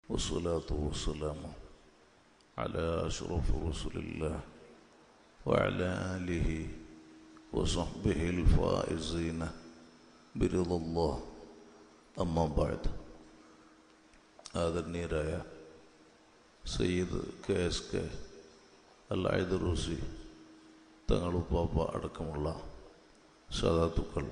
والصلاة والسلام على أشرف رسل الله وعلى آله وصحبه الفائزين برضا الله أما بعد ആദരണീയരായ Sayyid K S K Al Aidarusi തങ്ങളുപ്പാപ്പ അടക്കമുള്ള സദാത്തുക്കൾ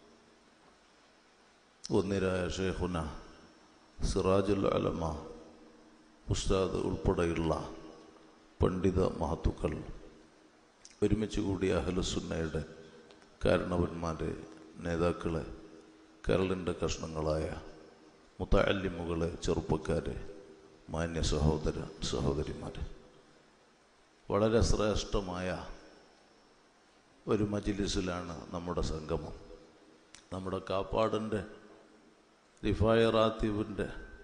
ഒന്നിരായ ഷേഖുന സിറാജുൽ അലമ ഉസ്താദ് ഉൾപ്പെടെയുള്ള പണ്ഡിത മഹത്തുക്കൾ ഒരുമിച്ച് കൂടിയ അഹലുസുന്നയുടെ കാരണവന്മാരെ നേതാക്കളെ കരളിൻ്റെ കഷ്ണങ്ങളായ മുത്തല്ലിമുകളെ ചെറുപ്പക്കാരെ മാന്യ സഹോദര സഹോദരിമാരെ വളരെ ശ്രേഷ്ഠമായ ഒരു മജിലിസിലാണ് നമ്മുടെ സംഗമം നമ്മുടെ കാപ്പാടിൻ്റെ റിഫായ റാത്തീബിൻ്റെ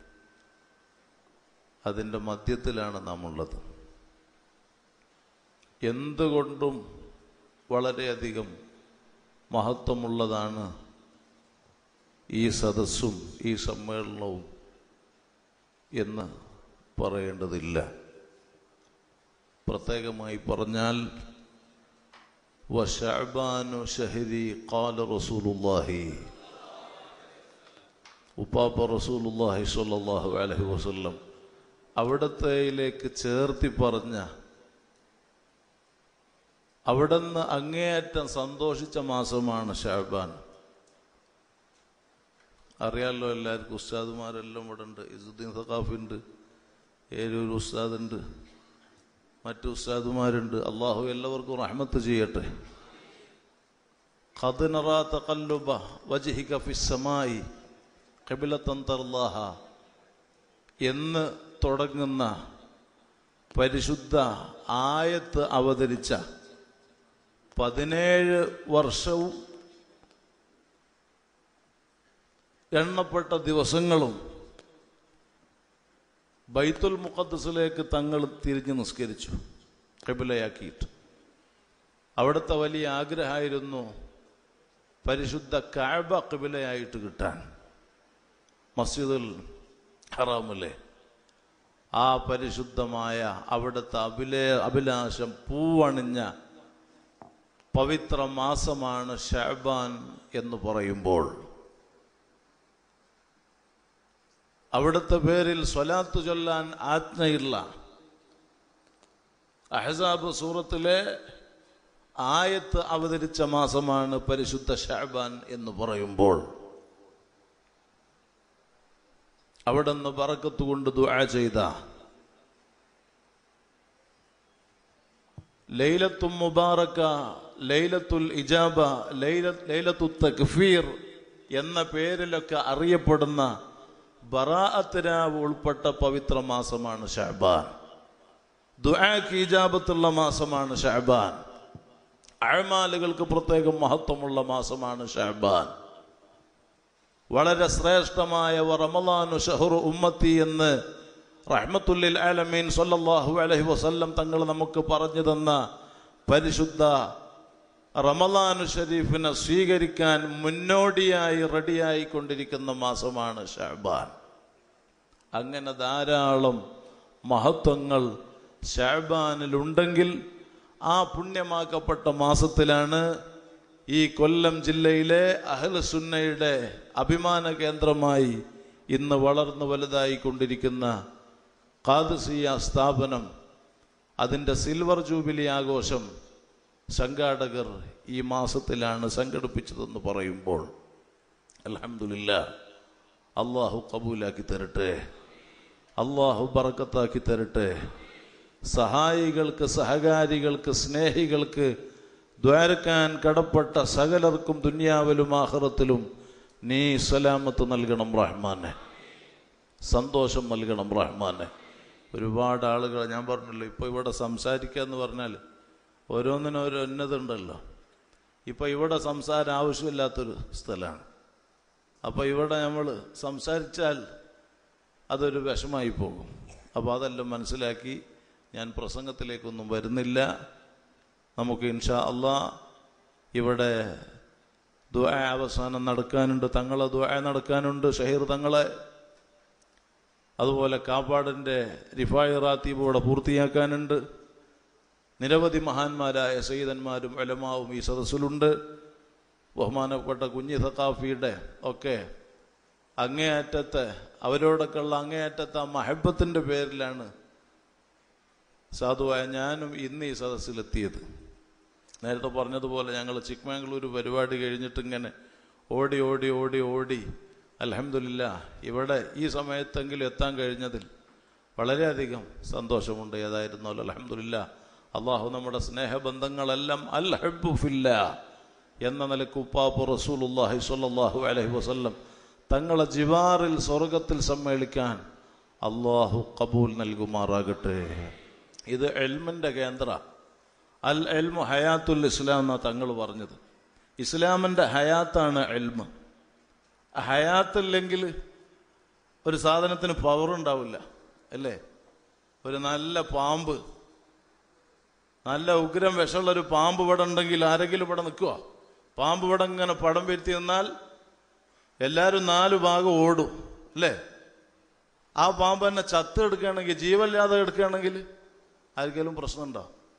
അതിൻ്റെ മധ്യത്തിലാണ് നാം ഉള്ളത് എന്തുകൊണ്ടും വളരെയധികം മഹത്വമുള്ളതാണ് ഈ സദസ്സും ഈ സമ്മേളനവും എന്ന് പറയേണ്ടതില്ല പ്രത്യേകമായി പറഞ്ഞാൽ വശഅബാനു ഷഹരി ഖാല റസൂലുള്ളാഹി ഉപ്പാപ്പ റസൂലുള്ളാഹി സ്വല്ലല്ലാഹു അലൈഹി വസല്ലം അവിടത്തേയിലേക്ക് ചേർത്തി പറഞ്ഞ അവിടുന്ന് അങ്ങേയറ്റം സന്തോഷിച്ച മാസമാണ് ഷാബാൻ അറിയാമല്ലോ എല്ലാവർക്കും ഉസ്താദുമാരെല്ലാം ഇവിടെ ഉണ്ട് ഇസുദ്ദീൻ സഖാഫി ഉണ്ട് ഏരൂർ ഉസ്താദ് ഉണ്ട് മറ്റു ഉസ്താദുമാരുണ്ട് അള്ളാഹു എല്ലാവർക്കും റഹ്മത്ത് ചെയ്യട്ടെ ഖദ്നറ തഖല്ലുബ വജ്ഹിക ഫിസ്സമായി ഖിബ്ലതൻ തർലാഹ എന്ന് തുടങ്ങുന്ന പരിശുദ്ധ ആയത്ത് അവതരിച്ച പതിനേഴ് വർഷവും എണ്ണപ്പെട്ട ദിവസങ്ങളും ബൈത്തുൽ മുഖദ്സിലേക്ക് തങ്ങൾ തിരിഞ്ഞ് നിസ്കരിച്ചു കബിലയാക്കിയിട്ട് അവിടുത്തെ വലിയ ആഗ്രഹമായിരുന്നു പരിശുദ്ധ കാബ കബിലയായിട്ട് കിട്ടാൻ മസ്ജിദുൽ ഹറാമിലെ ആ പരിശുദ്ധമായ അവിടുത്തെ അഭിലേ അഭിലാഷം പൂവണിഞ്ഞ പവിത്ര മാസമാണ് ഷാബാൻ എന്ന് പറയുമ്പോൾ അവിടുത്തെ പേരിൽ സ്വലാത്തു ചൊല്ലാൻ ആജ്ഞയുള്ള അഹസാബ് സൂറത്തിലെ ആയത്ത് അവതരിച്ച മാസമാണ് പരിശുദ്ധ ഷാബാൻ എന്ന് പറയുമ്പോൾ അവിടെ നിന്ന് പറക്കത്ത് കൊണ്ട് ദുആ ചെയ്ത ലൈലത്തും മുബാറക്ക ലൈലത്തുൽ ഇജാബ ലൈല ലൈലത്തു തക്ഫീർ എന്ന പേരിലൊക്കെ അറിയപ്പെടുന്ന ബറാഅത്തിനാവ് ഉൾപ്പെട്ട പവിത്ര മാസമാണ് ഷഹബാൻ ദുആക്ക് ഇജാബത്തുള്ള മാസമാണ് ഷഹബാൻ അഴമാലുകൾക്ക് പ്രത്യേകം മഹത്വമുള്ള മാസമാണ് ഷഹബാൻ വളരെ ശ്രേഷ്ഠമായ റമലാനു ഷഹറു ഉമ്മത്തി എന്ന് റഹ്മത്തുല്ലിൽ ആലമീൻ സല്ലല്ലാഹു അലൈഹി വസല്ലം തങ്ങൾ നമുക്ക് പറഞ്ഞു തന്ന പരിശുദ്ധ റമലാനു ഷരീഫിനെ സ്വീകരിക്കാൻ മുന്നോടിയായി റെഡിയായി കൊണ്ടിരിക്കുന്ന മാസമാണ് ഷാബാൻ അങ്ങനെ ധാരാളം മഹത്വങ്ങൾ ഷാബാനിലുണ്ടെങ്കിൽ ആ പുണ്യമാക്കപ്പെട്ട മാസത്തിലാണ് ഈ കൊല്ലം ജില്ലയിലെ അഹ്ലസുന്നയുടെ അഭിമാന കേന്ദ്രമായി ഇന്ന് വളർന്നു വലുതായി കൊണ്ടിരിക്കുന്ന കാദസിയ സ്ഥാപനം അതിൻ്റെ സിൽവർ ജൂബിലി ആഘോഷം സംഘാടകർ ഈ മാസത്തിലാണ് സംഘടിപ്പിച്ചതെന്ന് പറയുമ്പോൾ അലഹമില്ല അള്ളാഹു കബൂലാക്കി തരട്ടെ അള്ളാഹു ബറക്കത്താക്കി തരട്ടെ സഹായികൾക്ക് സഹകാരികൾക്ക് സ്നേഹികൾക്ക് ദ്വാരക്കാൻ കടപ്പെട്ട സകലർക്കും ദുന്യാവിലും ആഹ്റത്തിലും നീ സലാമത്ത് നൽകണം റഹ്മാനെ സന്തോഷം നൽകണം റഹ്മാനെ ഒരുപാട് ആളുകൾ ഞാൻ പറഞ്ഞല്ലോ ഇപ്പോൾ ഇവിടെ സംസാരിക്കുക എന്ന് പറഞ്ഞാൽ ഓരോന്നിനും ഓരോ ഉന്നതുണ്ടല്ലോ ഇപ്പം ഇവിടെ സംസാരം ആവശ്യമില്ലാത്തൊരു സ്ഥലമാണ് അപ്പോൾ ഇവിടെ നമ്മൾ സംസാരിച്ചാൽ അതൊരു വിഷമായി പോകും അപ്പോൾ അതെല്ലാം മനസ്സിലാക്കി ഞാൻ പ്രസംഗത്തിലേക്കൊന്നും വരുന്നില്ല നമുക്ക് ഇൻഷാ അള്ളാ ഇവിടെ ദുആ അവസാനം നടക്കാനുണ്ട് തങ്ങളെ ദുആ നടക്കാനുണ്ട് ഷഹീർ തങ്ങളെ അതുപോലെ കാപ്പാടിൻ്റെ റിഫായി റാത്തീബ് ഇവിടെ പൂർത്തിയാക്കാനുണ്ട് നിരവധി മഹാന്മാരായ സയ്യിദന്മാരും എലമാവും ഈ സദസ്സിലുണ്ട് ബഹുമാനപ്പെട്ട കുഞ്ഞി സക്കാഫിയുടെ ഒക്കെ അങ്ങേയറ്റത്തെ അവരോടൊക്കെയുള്ള അങ്ങേയറ്റത്തെ ആ മഹബത്തിൻ്റെ പേരിലാണ് സാധുവായ ഞാനും ഇന്ന് ഈ സദസ്സിലെത്തിയത് നേരത്തെ പറഞ്ഞതുപോലെ ഞങ്ങൾ ചിക്മംഗ്ലൂർ പരിപാടി കഴിഞ്ഞിട്ട് ഇങ്ങനെ ഓടി ഓടി ഓടി ഓടി അലഹമില്ല ഇവിടെ ഈ സമയത്തെങ്കിലും എത്താൻ കഴിഞ്ഞതിൽ വളരെയധികം സന്തോഷമുണ്ട് ഏതായിരുന്നാലും അലഹമില്ല അള്ളാഹു നമ്മുടെ സ്നേഹബന്ധങ്ങളെല്ലാം അൽ ഹബ്ബുഫില്ല എന്ന നിലക്ക് ഉപ്പാപ്പു റസൂലുല്ലാഹി സ്വല്ലല്ലാഹു അലൈഹി വസല്ലം തങ്ങളെ ജിവാറിൽ സ്വർഗത്തിൽ സമ്മേളിക്കാൻ അള്ളാഹു കബൂൽ നൽകുമാറാകട്ടെ ഇത് എൽമിൻ്റെ കേന്ദ്ര അൽ എൽമു ഹയാത്തുൽ ഇസ്ലാം എന്നാണ് തങ്ങൾ പറഞ്ഞത് ഇസ്ലാമിൻ്റെ ഹയാത്താണ് എൽമ് ഹയാത്തില്ലെങ്കിൽ ഒരു സാധനത്തിന് പവർ ഉണ്ടാവില്ല അല്ലേ ഒരു നല്ല പാമ്പ് നല്ല ഉഗ്രം വിഷമുള്ള ഒരു പാമ്പ് ഇവിടെ ഉണ്ടെങ്കിൽ ആരെങ്കിലും ഇവിടെ നിൽക്കുക പാമ്പ് ഇവിടെ ഇങ്ങനെ പടം വരുത്തി നിന്നാൽ എല്ലാവരും നാല് ഭാഗം ഓടും അല്ലേ ആ പാമ്പ് തന്നെ ചത്ത് എടുക്കുകയാണെങ്കിൽ ജീവല്ലാതെ എടുക്കുകയാണെങ്കിൽ ആർക്കെങ്കിലും പ്രശ്നമുണ്ടോ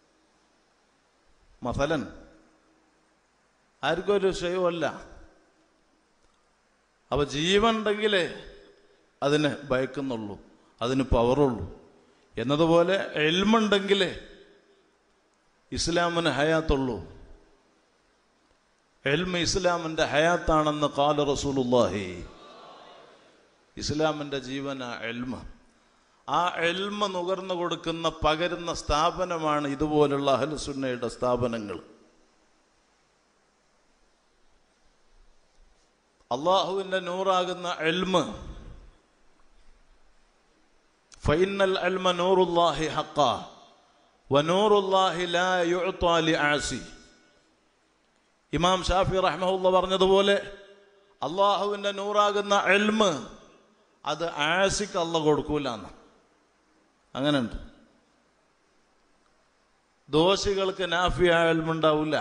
മസലൻ ആർക്കും ഒരു വിഷയമല്ല അപ്പൊ ജീവൻ ഉണ്ടെങ്കിലേ അതിന് ഭയക്കുന്നുള്ളൂ അതിന് പവറുള്ളൂ എന്നതുപോലെ എൽമുണ്ടെങ്കിലേ ഇസ്ലാമിന് ഹയാത്തുള്ളൂ എൽമ ഇസ്ലാമിന്റെ ഹയാത്താണെന്ന് കാല റസൂലുല്ലാഹി ഇസ്ലാമിന്റെ ജീവന എൽമ ആ എൽമ നുകർന്നു കൊടുക്കുന്ന പകരുന്ന സ്ഥാപനമാണ് ഇതുപോലുള്ള അഹലുസുന്നയുടെ സ്ഥാപനങ്ങൾ അള്ളാഹുവിന്റെ നൂറാകുന്ന എൽമ ഫൈനൽ എൽമ നൂറുല്ലാഹി ഹക്ക വനൂറുല്ലാഹി ലാ യുഅ്താ ലിആസി ഇമാം ഷാഫി റഹ്മഹുല്ല പറഞ്ഞതുപോലെ അള്ളാഹുവിന്റെ നൂറാകുന്ന എൽമ് അത് ആസിക്ക് അല്ല കൊടുക്കൂലെന്ന് അങ്ങനെയുണ്ട് ദോഷികൾക്ക് നാഫിയ എൽമുണ്ടാവില്ല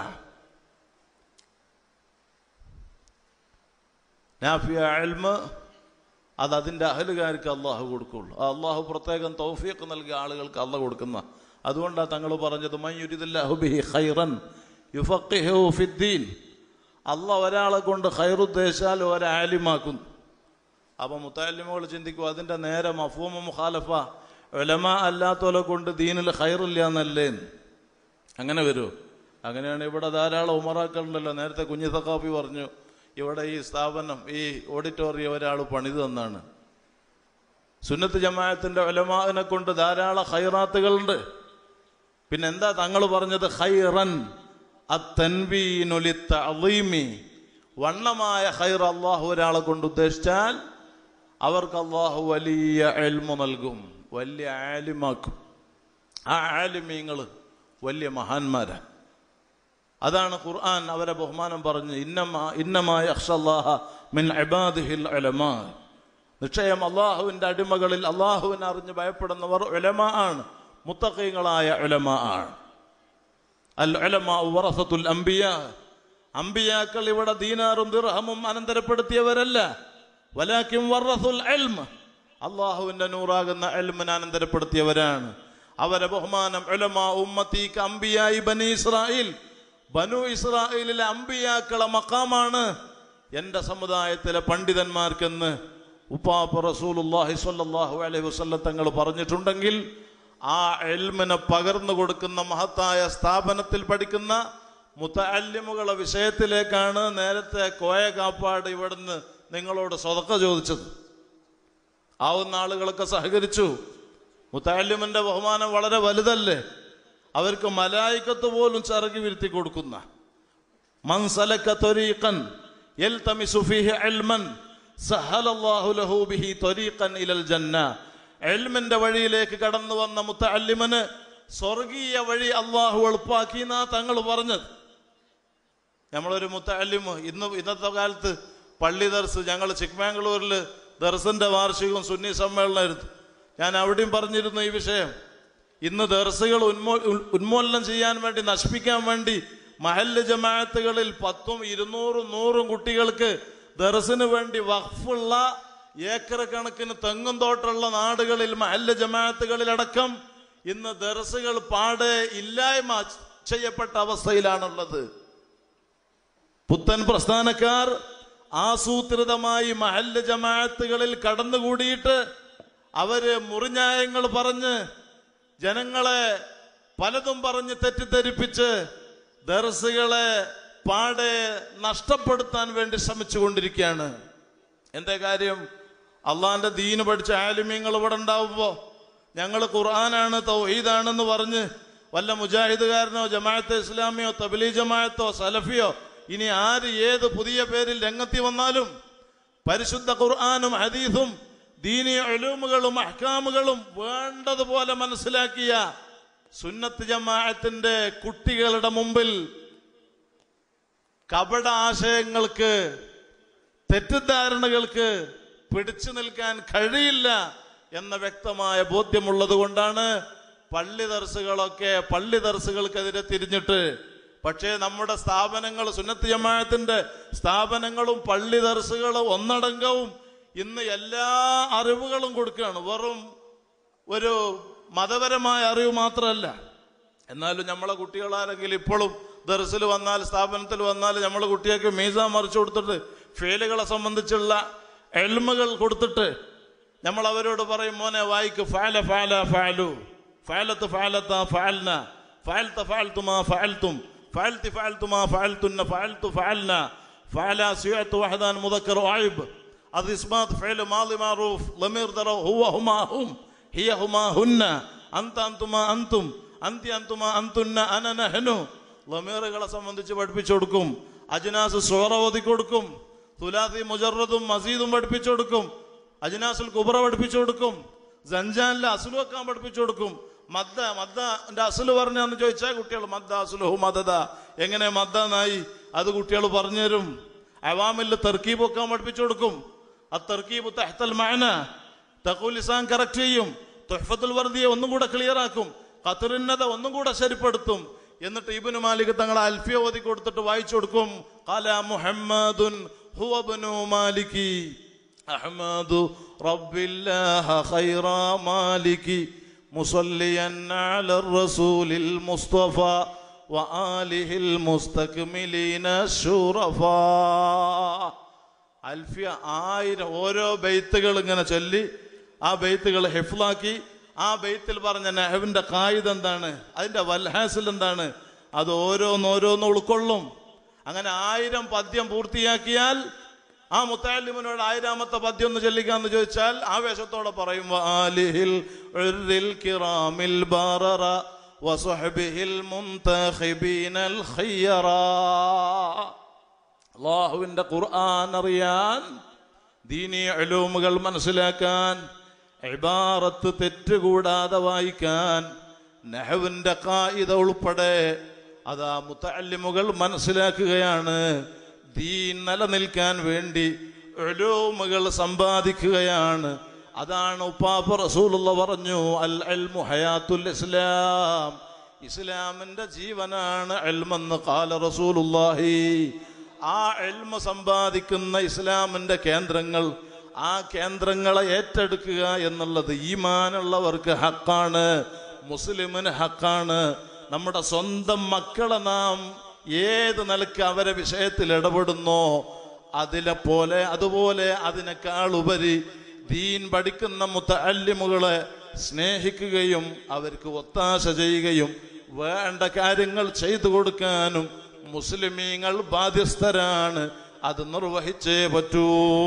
നാഫിയ എൽമ് അത് അതിൻ്റെ അഹലുകാർക്ക് അള്ളാഹു കൊടുക്കുള്ളൂ ആ അള്ളാഹു പ്രത്യേകം തൗഫീഖ് നൽകിയ ആളുകൾക്ക് അള്ള കൊടുക്കുന്ന അതുകൊണ്ടാണ് തങ്ങൾ പറഞ്ഞത് മയ്യുരിദില്ലാഹുബിഹി ഖൈറൻ യുഫഖിഹു ഫിദ്ദീൻ അല്ല ഒരാളെ കൊണ്ട് ഖൈറുദ്ദേശാൽ ഒരാലിമാക്കുന്നു അപ്പം മുത്താലിമുകൾ ചിന്തിക്കും അതിൻ്റെ നേരെ മഫൂമ മുഖാലഫ ഒലമ അല്ലാത്തോലെ കൊണ്ട് ദീനിൽ ഖൈറില്ല എന്നല്ലേ അങ്ങനെ വരുമോ അങ്ങനെയാണ് ഇവിടെ ധാരാളം ഉമറാക്കളുണ്ടല്ലോ നേരത്തെ കുഞ്ഞു സക്കാഫി പറഞ്ഞു ഇവിടെ ഈ സ്ഥാപനം ഈ ഓഡിറ്റോറിയം ഒരാൾ പണിത് തന്നാണ് സുന്നത്ത് ജമാഅത്തിന്റെ ഒലമാവിനെ കൊണ്ട് ധാരാളം ഹൈറാത്തുകളുണ്ട് പിന്നെ എന്താ തങ്ങൾ പറഞ്ഞത് ഹൈറൻ അത്തൻവീനുലിത്തീമി വണ്ണമായ ഹൈർ അള്ളാഹു ഒരാളെ കൊണ്ട് ഉദ്ദേശിച്ചാൽ അവർക്ക് അള്ളാഹു വലിയ എൽമു നൽകും വലിയ ആലിമാക്കും ആ ആലിമീങ്ങൾ വലിയ മഹാന്മാരാണ് അതാണ് ഖുർആൻ അവരെ ബഹുമാനം പറഞ്ഞ് ഇന്നമാ ഇന്നമായ അക്ഷല്ലാഹ മിൻ അബാദിഹിൽ അലമാ നിശ്ചയം അള്ളാഹുവിന്റെ അടിമകളിൽ അള്ളാഹുവിനെ അറിഞ്ഞ് ഭയപ്പെടുന്നവർ ഉലമ ആണ് മുത്തക്കീങ്ങളായ ഉലമ ആണ് അൽ ഉലമ വറസത്തുൽ അംബിയ അംബിയാക്കൾ ഇവിടെ ദീനാറും ദിർഹമും അനന്തരപ്പെടുത്തിയവരല്ല വലാക്കിം വറസുൽ എൽമ അള്ളാഹുവിന്റെ നൂറാകുന്ന എൽമിനെ അനന്തരപ്പെടുത്തിയവരാണ് അവരെ ബഹുമാനം ഉലമ ഉമ്മത്തീക്ക് അംബിയായി ബനി ഇസ്രായേൽ ബനു ഇസ്രായേലിലെ അമ്പിയാക്കളെ മക്കാമാണ് എൻ്റെ സമുദായത്തിലെ പണ്ഡിതന്മാർക്കെന്ന് ഉപ്പാപ്പ റസൂലുല്ലാഹി സ്വല്ലല്ലാഹു അലൈഹി വസല്ലം തങ്ങൾ പറഞ്ഞിട്ടുണ്ടെങ്കിൽ ആ എൽമിനെ പകർന്നു കൊടുക്കുന്ന മഹത്തായ സ്ഥാപനത്തിൽ പഠിക്കുന്ന മുത്തല്ലിമുകളെ വിഷയത്തിലേക്കാണ് നേരത്തെ കോയ കാപ്പാട് ഇവിടുന്ന് നിങ്ങളോട് സ്വതക്ക ചോദിച്ചത് ആവുന്ന ആളുകളൊക്കെ സഹകരിച്ചു മുത്തല്ലിമിന്റെ ബഹുമാനം വളരെ വലുതല്ലേ അവർക്ക് മലായിക്കത്ത് പോലും ചിറകി വിരുത്തി കൊടുക്കുന്ന മൻസലക ത്വരീഖൻ യൽതമിസു ഫീഹി ഇൽമൻ സഹലല്ലാഹു ലഹു ബിഹി ത്വരീഖൻ ഇലൽ ജന്ന ഇൽമിന്റെ വഴിയിലേക്ക് കടന്നു വന്ന മുത്തഅല്ലിമന് സ്വർഗീയ വഴി അള്ളാഹു എളുപ്പാക്കി എന്നാ തങ്ങൾ പറഞ്ഞത് നമ്മളൊരു മുത്തഅല്ലിമ് ഇന്ന് ഇന്നത്തെ കാലത്ത് പള്ളി ദർസ് ഞങ്ങൾ ചിക്മാംഗ്ലൂരിൽ ദർസിന്റെ വാർഷികവും സുന്നി സമ്മേളനമായിരുന്നു ഞാൻ അവിടെയും പറഞ്ഞിരുന്നു ഈ വിഷയം ഇന്ന് ദർസുകൾ ഉന്മോ ഉൽ- ഉന്മൂലനം ചെയ്യാൻ വേണ്ടി നശിപ്പിക്കാൻ വേണ്ടി മഹല്ല് ജമാഅത്തുകളിൽ പത്തും ഇരുന്നൂറും നൂറും കുട്ടികൾക്ക് ദർസിന് വേണ്ടി വഖഫുള്ള ഏക്കർ കണക്കിന് തെങ്ങും തോട്ടുള്ള നാടുകളിൽ മഹല്ല ജമാഅത്തുകളിലടക്കം ഇന്ന് ദർസുകൾ പാടെ ഇല്ലായ്മ ചെയ്യപ്പെട്ട അവസ്ഥയിലാണുള്ളത് പുത്തൻ പ്രസ്ഥാനക്കാർ ആസൂത്രിതമായി മഹല്ല ജമാഅത്തുകളിൽ കടന്നുകൂടിയിട്ട് അവര് മുറിഞ്ഞായങ്ങൾ പറഞ്ഞ് ജനങ്ങളെ പലതും പറഞ്ഞ് തെറ്റിദ്ധരിപ്പിച്ച് ദർസുകളെ പാടെ നഷ്ടപ്പെടുത്താൻ വേണ്ടി ശ്രമിച്ചുകൊണ്ടിരിക്കുകയാണ് എന്താ കാര്യം അള്ളാന്റെ ദീന് പഠിച്ച ആലിമ്യങ്ങൾ ഇവിടെ ഉണ്ടാവുമ്പോ ഞങ്ങൾ ഖുർആനാണ് തൗഹീദാണെന്ന് പറഞ്ഞ് വല്ല മുജാഹിദുകാരനോ ജമാഅത്തെ ഇസ്ലാമിയോ തബലി ജമാഅത്തോ സലഫിയോ ഇനി ആര് ഏത് പുതിയ പേരിൽ രംഗത്തി വന്നാലും പരിശുദ്ധ ഖുർആാനും ഹദീസും ദീനി അലൂമുകളും അഹ്കാമുകളും വേണ്ടതുപോലെ മനസ്സിലാക്കിയ സുന്നത്ത് ജമാഅത്തിന്റെ കുട്ടികളുടെ മുമ്പിൽ കപട ആശയങ്ങൾക്ക് തെറ്റിദ്ധാരണകൾക്ക് പിടിച്ചു നിൽക്കാൻ കഴിയില്ല എന്ന വ്യക്തമായ ബോധ്യമുള്ളത് കൊണ്ടാണ് പള്ളി ദർസുകളൊക്കെ പള്ളി ദർസുകൾക്കെതിരെ തിരിഞ്ഞിട്ട് പക്ഷേ നമ്മുടെ സ്ഥാപനങ്ങൾ സുന്നത്ത് ജമാഅത്തിന്റെ സ്ഥാപനങ്ങളും പള്ളി ദർസുകളും ഒന്നടങ്കവും ഇന്ന് എല്ലാ അറിവുകളും കൊടുക്കുകയാണ് വെറും ഒരു മതപരമായ അറിവ് മാത്രമല്ല എന്നാലും നമ്മളെ കുട്ടികളാരെങ്കിലും ഇപ്പോഴും ദർസിൽ വന്നാൽ സ്ഥാപനത്തിൽ വന്നാൽ നമ്മളെ കുട്ടികൾക്ക് മീസ മറിച്ചു കൊടുത്തിട്ട് ഫെയിലുകളെ സംബന്ധിച്ചുള്ള എൽമകൾ കൊടുത്തിട്ട് നമ്മൾ അവരോട് പറയും മോനെ വായിക്ക് ഫാല ഫാല ഫാലു ഫാലത്ത് ഫാലത്ത ഫാൽന ഫാൽത്ത ഫാൽത്തുമാ ഫാൽത്തും ഫാൽത്തി ഫാൽത്തുമാ ഫാൽത്തുന്ന ഫാൽത്തു ഫാൽന ഫാല സിയത്ത് വഹദാൻ മുദക്കർ ആയിബ് അത് ഇസ്മാത്ത് ഫേല് മാലി മാറൂഫ് ലമീർ ദറ ഹുവ ഹുമാ ഹും ഹിയ ഹുമാ ഹുന്ന അന്ത അന്തുമാ അന്തും അന്തി അന്തുമാ അന്തുന്ന അന നഹനു ലമീറുകളെ സംബന്ധിച്ച് പഠിപ്പിച്ചു കൊടുക്കും അജ്നാസ് സുഹറ ഓതി കൊടുക്കും തുലാത്തി മുജറദും മസീദും പഠിപ്പിച്ചു കൊടുക്കും അജ്നാസുൽ കുബറ പഠിപ്പിച്ചു കൊടുക്കും ജഞ്ചാനിലെ അസുലു വെക്കാൻ പഠിപ്പിച്ചു കൊടുക്കും മദ്ദ മദ്ദന്റെ അസുല് പറഞ്ഞാന്ന് ചോദിച്ചാൽ കുട്ടികൾ മദ്ദ അസുലുഹു മദദ എങ്ങനെ മദ്ദ നായി അത് കുട്ടികൾ പറഞ്ഞു തരും അവാമിൽ തെർക്കീബ് വെക്കാൻ പഠിപ്പിച്ചു കൊടുക്കും ആ തെർക്കീബ് തഹ്തൽ മാന തഖുലിസാൻ കറക്റ്റ് ചെയ്യും തുഹഫത്തുൽ വർദിയെ ഒന്നും കൂടെ ക്ലിയർ ആക്കും ഖത്തറിന്നത ഒന്നും കൂടെ ശരിപ്പെടുത്തും എന്നിട്ട് ഇബ്നു മാലിക് തങ്ങൾ അൽഫിയ ഓതി കൊടുത്തിട്ട് വായിച്ചു കൊടുക്കും ഖല മുഹമ്മദുൻ ഹുവ ഇബ്നു മാലികി അഹ്മദു റബ്ബില്ലാഹ ഖൈറ മാലികി മുസല്ലിയൻ അല റസൂലിൽ മുസ്തഫ وآله المستكملين الشرفاء അൽഫിയ ആയിരം ഓരോ ബെയ്ത്തുകൾ ഇങ്ങനെ ചൊല്ലി ആ ബെയ്ത്തുകൾ ഹെഫ്ലാക്കി ആ ബെയ്ത്തിൽ പറഞ്ഞ നെഹവിന്റെ കായിദ് എന്താണ് അതിന്റെ വൽഹാസിൽ എന്താണ് അത് ഓരോന്നോരോന്ന് ഉൾക്കൊള്ളും അങ്ങനെ ആയിരം പദ്യം പൂർത്തിയാക്കിയാൽ ആ മുത്താലിമിനോട് ആയിരാമത്തെ പദ്യം ഒന്ന് ചൊല്ലിക്കാന്ന് ചോദിച്ചാൽ ആവേശത്തോടെ പറയും ആലിഹിൽ ഉർരിൽ കിറാമിൽ ബാററ വസുഹബിഹിൽ മുന്തഖിബീനൽ ഖയ്യറാ അള്ളാഹുവിന്റെ ഖുർആൻ അറിയാൻ ദീനി അലൂമുകൾ മനസ്സിലാക്കാൻ ഇബാറത്ത് തെറ്റുകൂടാതെ വായിക്കാൻ നെഹവിന്റെ കായിത ഉൾപ്പെടെ അതാ മുത്തല്ലിമുകൾ മനസ്സിലാക്കുകയാണ് ദീൻ നിലനിൽക്കാൻ വേണ്ടി അലൂമുകൾ സമ്പാദിക്കുകയാണ് അതാണ് ഉപ്പാപ്പ റസൂലുള്ള പറഞ്ഞു അൽ അൽമു ഹയാത്തുൽ ഇസ്ലാം ഇസ്ലാമിന്റെ ജീവനാണ് അൽമെന്ന് കാല റസൂലുള്ളാഹി ആ എൽമ സമ്പാദിക്കുന്ന ഇസ്ലാമിന്റെ കേന്ദ്രങ്ങൾ ആ കേന്ദ്രങ്ങളെ ഏറ്റെടുക്കുക എന്നുള്ളത് ഈമാനുള്ളവർക്ക് ഹക്കാണ് മുസ്ലിമിന് ഹക്കാണ് നമ്മുടെ സ്വന്തം മക്കളെ നാം ഏത് നിലക്ക് അവരെ വിഷയത്തിൽ ഇടപെടുന്നോ അതിലെ പോലെ അതുപോലെ അതിനേക്കാൾ ഉപരി ദീൻ പഠിക്കുന്ന മുത്തല്ലിമുകളെ സ്നേഹിക്കുകയും അവർക്ക് ഒത്താശ ചെയ്യുകയും വേണ്ട കാര്യങ്ങൾ ചെയ്തു കൊടുക്കാനും മുസ്ലിമീങ്ങൾ ബാധ്യസ്ഥരാണ് അത് നിർവഹിച്ചേ പറ്റൂ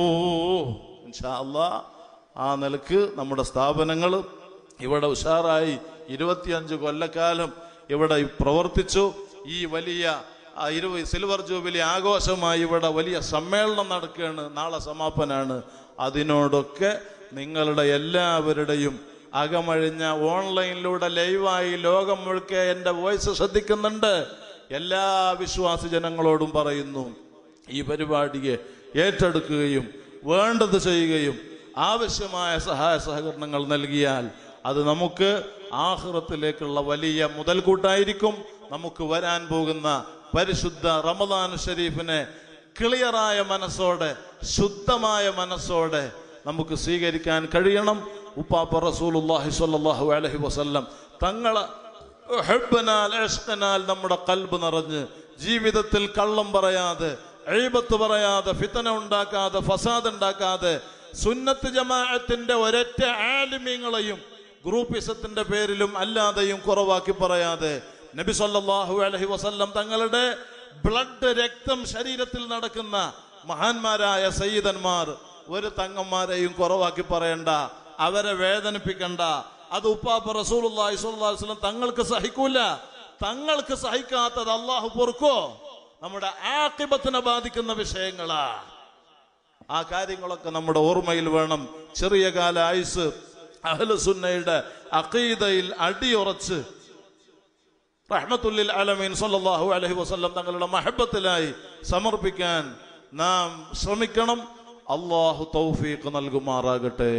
ഇൻഷാ അല്ലാ ആ നിലക്ക് നമ്മുടെ സ്ഥാപനങ്ങൾ ഇവിടെ ഉഷാറായി ഇരുപത്തിയഞ്ച് കൊല്ലക്കാലം ഇവിടെ പ്രവർത്തിച്ചു ഈ വലിയ ആ ഇരുപത് സിൽവർ ജൂബിലി ആഘോഷമായി ഇവിടെ വലിയ സമ്മേളനം നടക്കുകയാണ് നാളെ സമാപനാണ് അതിനോടൊക്കെ നിങ്ങളുടെ എല്ലാവരുടെയും അകമഴിഞ്ഞ ഓൺലൈനിലൂടെ ലൈവായി ലോകം മുഴുക്കെ എൻ്റെ വോയിസ് ശ്രദ്ധിക്കുന്നുണ്ട് എല്ലാ വിശ്വാസി ജനങ്ങളോടും പറയുന്നു ഈ പരിപാടിയെ ഏറ്റെടുക്കുകയും വേണ്ടത് ചെയ്യുകയും ആവശ്യമായ സഹായ സഹകരണങ്ങൾ നൽകിയാൽ അത് നമുക്ക് ആഹ്റത്തിലേക്കുള്ള വലിയ മുതൽക്കൂട്ടായിരിക്കും നമുക്ക് വരാൻ പോകുന്ന പരിശുദ്ധ റമദാൻ ഷരീഫിനെ ക്ലിയറായ മനസ്സോടെ ശുദ്ധമായ മനസ്സോടെ നമുക്ക് സ്വീകരിക്കാൻ കഴിയണം ഉപ്പാപ്പ റസൂലുള്ളാഹി സ്വല്ലല്ലാഹു അലൈഹി വസല്ലം തങ്ങളെ ഹെബ്ബനാൽ ഇഷ്കനാൽ നമ്മുടെ കൽബ് നിറഞ്ഞ് ജീവിതത്തിൽ കള്ളം പറയാതെ എഴുപത്ത് പറയാതെ ഫിത്തന ഉണ്ടാക്കാതെ ഫസാദ് ഉണ്ടാക്കാതെ സുന്നത്ത് ജമാഅത്തിന്റെ ഒരൊറ്റ ആലിമ്യങ്ങളെയും ഗ്രൂപ്പിസത്തിന്റെ പേരിലും അല്ലാതെയും കുറവാക്കി പറയാതെ നബി സല്ലല്ലാഹു അലൈഹി വസല്ലം തങ്ങളുടെ ബ്ലഡ് രക്തം ശരീരത്തിൽ നടക്കുന്ന മഹാന്മാരായ സയ്യിദന്മാർ ഒരു തങ്ങന്മാരെയും കുറവാക്കി പറയണ്ട അവരെ വേദനിപ്പിക്കണ്ട അത് ഉപ്പാപ്പ റസൂലുള്ളാഹി സ്വല്ലല്ലാഹു അലൈഹി വസല്ലം തങ്ങൾക്ക് സഹിക്കൂല തങ്ങൾക്ക് സഹിക്കാത്തത് അള്ളാഹു പൊറുക്കോ നമ്മുടെ ആക്കിബത്തിനെ ബാധിക്കുന്ന വിഷയങ്ങളാ ആ കാര്യങ്ങളൊക്കെ നമ്മുടെ ഓർമ്മയിൽ വേണം ചെറിയ കാല ആയുസ് അഹ്ലുസുന്നയുടെ അഖീദയിൽ അടിയുറച്ച് റഹ്മത്തുല്ലിൽ അലമീൻ സല്ലല്ലാഹു അലൈഹി വസല്ലം തങ്ങളുടെ മഹബത്തിലായി സമർപ്പിക്കാൻ നാം ശ്രമിക്കണം അള്ളാഹു തൗഫീഖ് നൽകുമാറാകട്ടെ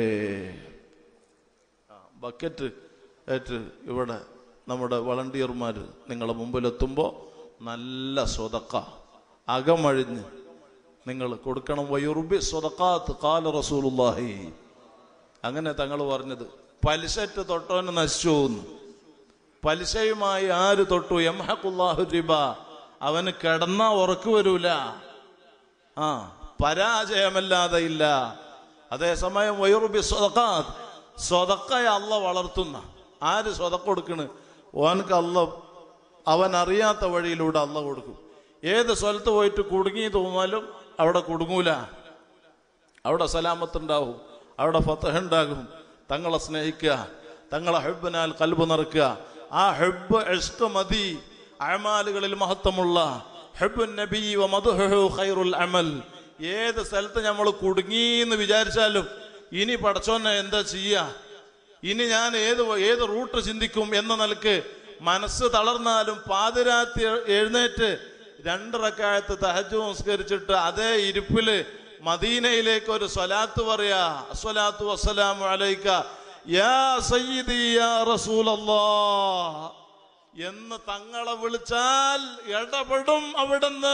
ആ, ബക്കറ്റ് ഏറ്റ് ഇവിടെ നമ്മുടെ വളണ്ടിയർമാർ നിങ്ങളെ മുമ്പിലെത്തുമ്പോൾ നല്ല സ്വതക്ക അകമഴിഞ്ഞ് നിങ്ങൾ കൊടുക്കണം വയുറുബി സ്വതക്കാത്ത് കാല റസൂലുള്ളാഹി അങ്ങനെ തങ്ങൾ പറഞ്ഞത് പലിശറ്റ് തൊട്ടോന് നശിച്ചു എന്ന് പലിശയുമായി ആര് തൊട്ടു യംഹഖുല്ലാഹു റിബ അവന് കിടന്നാ ഉറക്കു വരൂല ആ പരാജയമല്ലാതെ ഇല്ല അതേസമയം വയുറുബി സ്വതക്കാത്ത് സ്വതക്കയ അല്ല വളർത്തുന്ന ആര് സ്വതക്ക കൊടുക്കണ് ഓനക്ക് അല്ല അവൻ അറിയാത്ത വഴിയിലൂടെ അല്ല കൊടുക്കും ഏത് സ്ഥലത്ത് പോയിട്ട് കുടുങ്ങി തോന്നാലും അവിടെ കുടുങ്ങൂല അവിടെ സലാമത്തുണ്ടാവും അവിടെ ഫത്തഹ് ഉണ്ടാകും തങ്ങളെ സ്നേഹിക്കുക തങ്ങളെ ഹെബിനാൽ കൽബ് നിറക്കുക ആ ഹെബ് ഇഷ്ക മതി അമാലുകളിൽ മഹത്വമുള്ള ഹെബ് നബി വ മദ്ഹുഹു ഖൈറുൽ അമൽ ഏത് സ്ഥലത്ത് നമ്മൾ കുടുങ്ങി എന്ന് വിചാരിച്ചാലും ഇനി പടച്ചോനെ എന്താ ചെയ്യാ ഇനി ഞാൻ ഏത് വ- ഏത് റൂട്ട് ചിന്തിക്കും എന്ന നിലക്ക് മനസ്സ് തളർന്നാലും പാതിരാത്രി എഴുന്നേറ്റ് രണ്ടിറക്കായത്ത് തഹജ് നമസ്കരിച്ചിട്ട് അതേ ഇരിപ്പില് മദീനയിലേക്ക് ഒരു സ്വലാത്ത് പറയാ അസ്വലാത്തു വസ്സലാമു അലൈക്ക യാ സയ്യിദി യാ റസൂലല്ലാഹ് എന്ന് തങ്ങളെ വിളിച്ചാൽ ഇടപെടും അവിടുന്ന്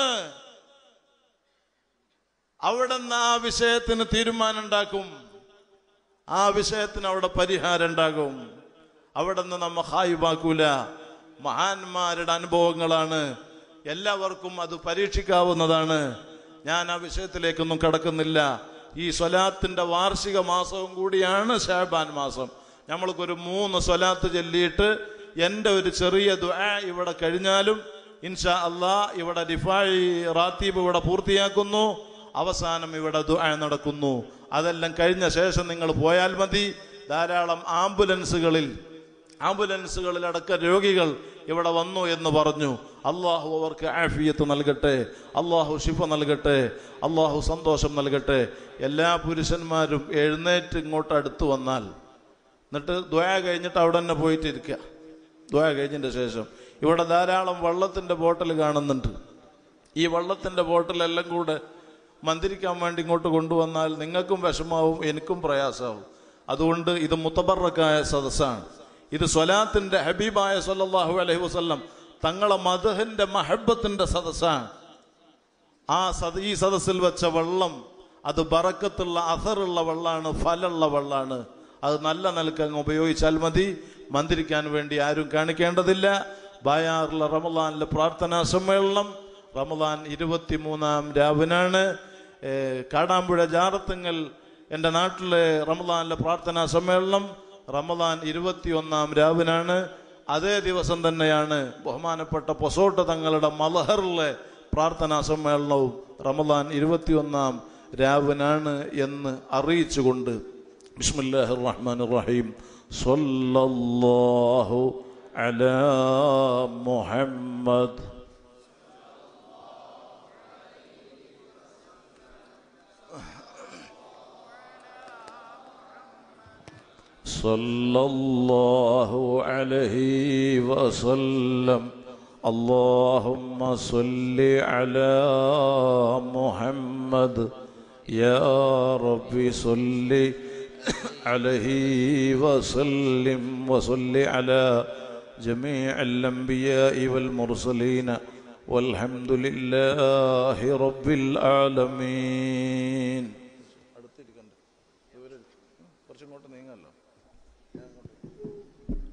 അവിടുന്ന് ആ വിഷയത്തിന് തീരുമാനം ഉണ്ടാക്കും ആ വിഷയത്തിന് അവിടെ പരിഹാരം ഉണ്ടാകും അവിടെ നിന്ന് നമ്മ ഹായിവാക്കൂല മഹാന്മാരുടെ അനുഭവങ്ങളാണ് എല്ലാവർക്കും അത് പരീക്ഷിക്കാവുന്നതാണ് ഞാൻ ആ വിഷയത്തിലേക്കൊന്നും കടക്കുന്നില്ല ഈ സ്വലാത്തിന്റെ വാർഷിക മാസവും കൂടിയാണ് ഷാബാൻ മാസം നമ്മൾക്കൊരു മൂന്ന് സ്വലാത്ത് ചൊല്ലിയിട്ട് എൻ്റെ ഒരു ചെറിയ ദുആ ഇവിടെ കഴിഞ്ഞാലും ഇൻഷാ അള്ളാ ഇവിടെ റിഫായി റാത്തീബ് ഇവിടെ പൂർത്തിയാക്കുന്നു അവസാനം ഇവിടെ ദുആ നടക്കുന്നു അതെല്ലാം കഴിഞ്ഞ ശേഷം നിങ്ങൾ പോയാൽ മതി ധാരാളം ആംബുലൻസുകളിൽ ആംബുലൻസുകളിൽ അടക്ക രോഗികൾ ഇവിടെ വന്നു എന്ന് പറഞ്ഞു അള്ളാഹു അവർക്ക് ആഫിയത്ത് നൽകട്ടെ അള്ളാഹു ശിഫ നൽകട്ടെ അള്ളാഹു സന്തോഷം നൽകട്ടെ എല്ലാ പുരുഷന്മാരും എഴുന്നേറ്റ് ഇങ്ങോട്ട് അടുത്ത് വന്നാൽ എന്നിട്ട് ദ്വയ കഴിഞ്ഞിട്ട് അവിടെ തന്നെ പോയിട്ട് ഇരിക്കുക ദ്വയ കഴിഞ്ഞതിന്റെ ശേഷം ഇവിടെ ധാരാളം വെള്ളത്തിന്റെ ബോട്ടിൽ കാണുന്നുണ്ട് ഈ വെള്ളത്തിന്റെ ബോട്ടിലെല്ലാം കൂടെ മന്ത്രിക്കാൻ വേണ്ടി ഇങ്ങോട്ട് കൊണ്ടുവന്നാൽ നിങ്ങൾക്കും വിഷമാവും എനിക്കും പ്രയാസമാവും അതുകൊണ്ട് ഇത് മുത്തബറക്കായ സദസ്സാണ് ഇത് സ്വലാത്തിന്റെ ഹബീബായ സല്ലല്ലാഹു അലൈഹി വസല്ലം തങ്ങളെ മദഹിന്റെ മഹബത്തിന്റെ സദസ്സാണ് ആ സദ ഈ സദസ്സിൽ വെച്ച വെള്ളം അത് ബറക്കത്തുള്ള അസറുള്ള വെള്ളമാണ് ഫലുള്ള വെള്ളമാണ് അത് നല്ല നിലക്ക് അങ്ങ് ഉപയോഗിച്ചാൽ മതി മന്ത്രിക്കാൻ വേണ്ടി ആരും കാണിക്കേണ്ടതില്ല ബായാറിലെ റമലാനിലെ പ്രാർത്ഥനാ സമ്മേളനം റമലാൻ ഇരുപത്തിമൂന്നാം രാവിനാണ് ഏ, കാടാമ്പുഴ ജാറത്തുങ്ങൽ എൻ്റെ നാട്ടിലെ റമലാനിലെ പ്രാർത്ഥനാ സമ്മേളനം റമലാൻ ഇരുപത്തിയൊന്നാം രാവിനാണ് അതേ ദിവസം തന്നെയാണ് ബഹുമാനപ്പെട്ട പൊസോട്ട തങ്ങളുടെ മലഹറിലെ പ്രാർത്ഥനാ സമ്മേളനവും റമലാൻ ഇരുപത്തിയൊന്നാം രാവിനാണ് എന്ന് അറിയിച്ചുകൊണ്ട് ബിസ്മില്ലാഹിർ റഹ്മാനിർ റഹീം സ്വല്ലല്ലാഹു അലാ മുഹമ്മദ് صلى الله عليه وسلم اللهم صل على محمد يا رب صل عليه وسلم وصل على جميع الأنبياء والمرسلين والحمد لله رب العالمين ഇവർ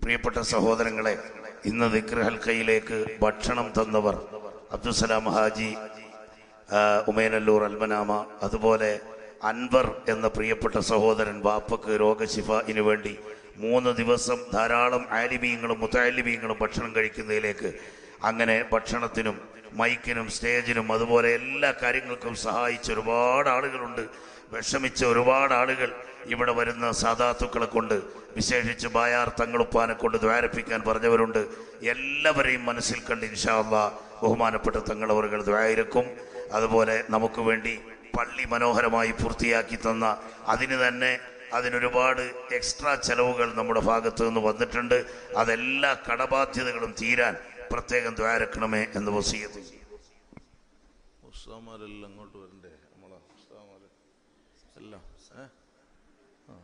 പ്രിയപ്പെട്ട സഹോദരങ്ങളെ ഇന്ന് ദിക്ർ ഹൽക്കയിലേക്ക് ഭക്ഷണം തന്നവർ അബ്ദുസലാം ഹാജി ആ, ഉമേനല്ലൂർ അൽമനാമ അതുപോലെ അൻവർ എന്ന പ്രിയപ്പെട്ട സഹോദരൻ ബാപ്പക്ക് രോഗശിഫിന് വേണ്ടി മൂന്ന് ദിവസം ധാരാളം ആലിമീങ്ങളും മുത്താലിമീങ്ങളും ഭക്ഷണം കഴിക്കുന്നതിലേക്ക് അങ്ങനെ ഭക്ഷണത്തിനും മൈക്കിനും സ്റ്റേജിനും അതുപോലെ എല്ലാ കാര്യങ്ങൾക്കും സഹായിച്ച ഒരുപാട് ആളുകളുണ്ട് വിഷമിച്ച ഒരുപാട് ആളുകൾ ഇവിടെ വരുന്ന സാധാത്തുക്കളെ കൊണ്ട് വിശേഷിച്ച് ബായാർ തങ്ങളുപ്പാനെ കൊണ്ട് ദ്വാരപ്പിക്കാൻ പറഞ്ഞവരുണ്ട് എല്ലാവരെയും മനസ്സിൽ കണ്ട് ഇൻഷാല്ല ബഹുമാനപ്പെട്ട തങ്ങളവറുകൾ ദ്വായിരിക്കും അതുപോലെ നമുക്ക് വേണ്ടി പള്ളി മനോഹരമായി പൂർത്തിയാക്കി തന്ന അതിന് തന്നെ അതിനൊരുപാട് എക്സ്ട്രാ ചെലവുകൾ നമ്മുടെ ഭാഗത്ത് നിന്ന് വന്നിട്ടുണ്ട് അതെല്ലാ കടബാധ്യതകളും തീരാൻ പ്രത്യേകം ദ്വാരക്കണമേ എന്ന് വസീയത്ത് ചെയ്യും ഉസ്താമാരെല്ലാം അങ്ങോട്ട് വരണ്ടേ നമ്മളെ ഉസ്താമാര് എല്ലാം ഏ ആ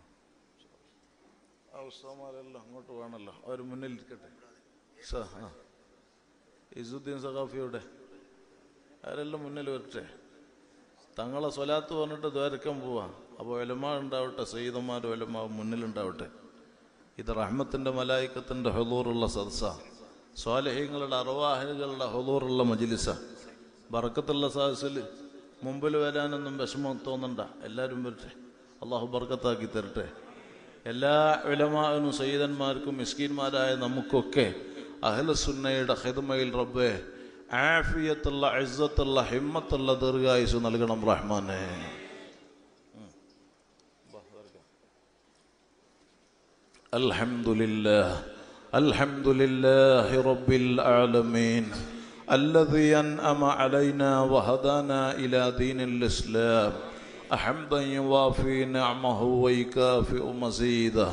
ആ ഉസ്താമാരെല്ലാം അങ്ങോട്ട് വേണമല്ലോ അവർ മുന്നിൽ ഇരിക്കട്ടെ സ ആ ഇസുദ്ദീൻ സഖാഫിയുടെ അവരെല്ലാം മുന്നിൽ വരട്ടെ തങ്ങളെ സ്വലാത്ത് പറഞ്ഞിട്ട് ദ്വാരക്കാൻ പോവാ അപ്പോൾ ഒലമ ഉണ്ടാവട്ടെ സയ്യിദന്മാർ ഒലമ മുന്നിലുണ്ടാവട്ടെ ഇത് റഹ്മത്തിന്റെ മലായിക്കത്തിന്റെ ഹൊലൂറുള്ള സദസ്സ സ്വാലഹ്യങ്ങളുടെ അറവാഹികളുടെ ഹൊലൂറുള്ള മജിലിസ ബർക്കത്തുള്ള സദസ്സിൽ മുമ്പിൽ വരാനൊന്നും വിഷമം തോന്നണ്ട എല്ലാവരും വരട്ടെ അള്ളാഹു ബർക്കത്താക്കി തരട്ടെ എല്ലാ വിലമാനും സയ്യിദന്മാർക്കും മിസ്കീന്മാരായ നമുക്കൊക്കെ അഹ്ലസുന്നയുടെ ഹിദ്മയിൽ റബ്ബെ ആഫിയത്തുള്ള ഇസ്സത്തുള്ള ഹിമ്മത്തുള്ള ദീർഘായുസ് നൽകണം റഹ്മാനെ الحمد لله الحمد لله رب العالمين الذي أنأم علينا وهدانا إلى دين الإسلام حمدا يوافي نعمه ويكافئ مزيده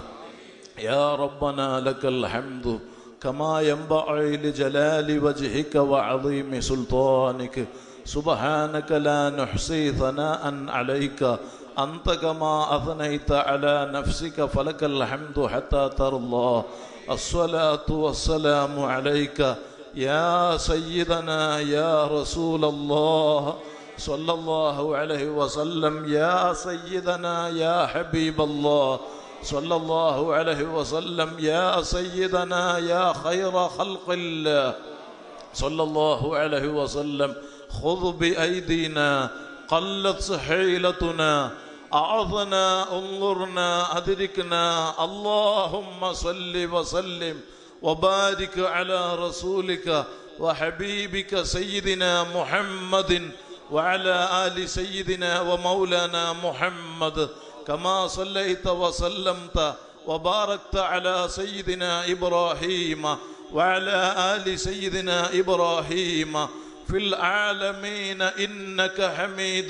يا ربنا لك الحمد كما ينبغي لجلال وجهك وعظيم سلطانك سبحانك لا نحصي ثناء عليك أنت كما أثنيت على نفسك فلك الحمد حتى ترضى الصلاة والسلام عليك يا سيدنا يا رسول الله صلى الله عليه وسلم يا سيدنا يا حبيب الله صلى الله عليه وسلم يا سيدنا يا خير خلق الله صلى الله عليه وسلم خذ بأيدينا قلت حيلتنا أعظنا انظرنا أدركنا اللهم صل وسلم وبارك على رسولك وحبيبك سيدنا محمد وعلى آل سيدنا ومولانا محمد كما صليت وسلمت وباركت على سيدنا إبراهيم وعلى آل سيدنا إبراهيم في العالمين إنك حميد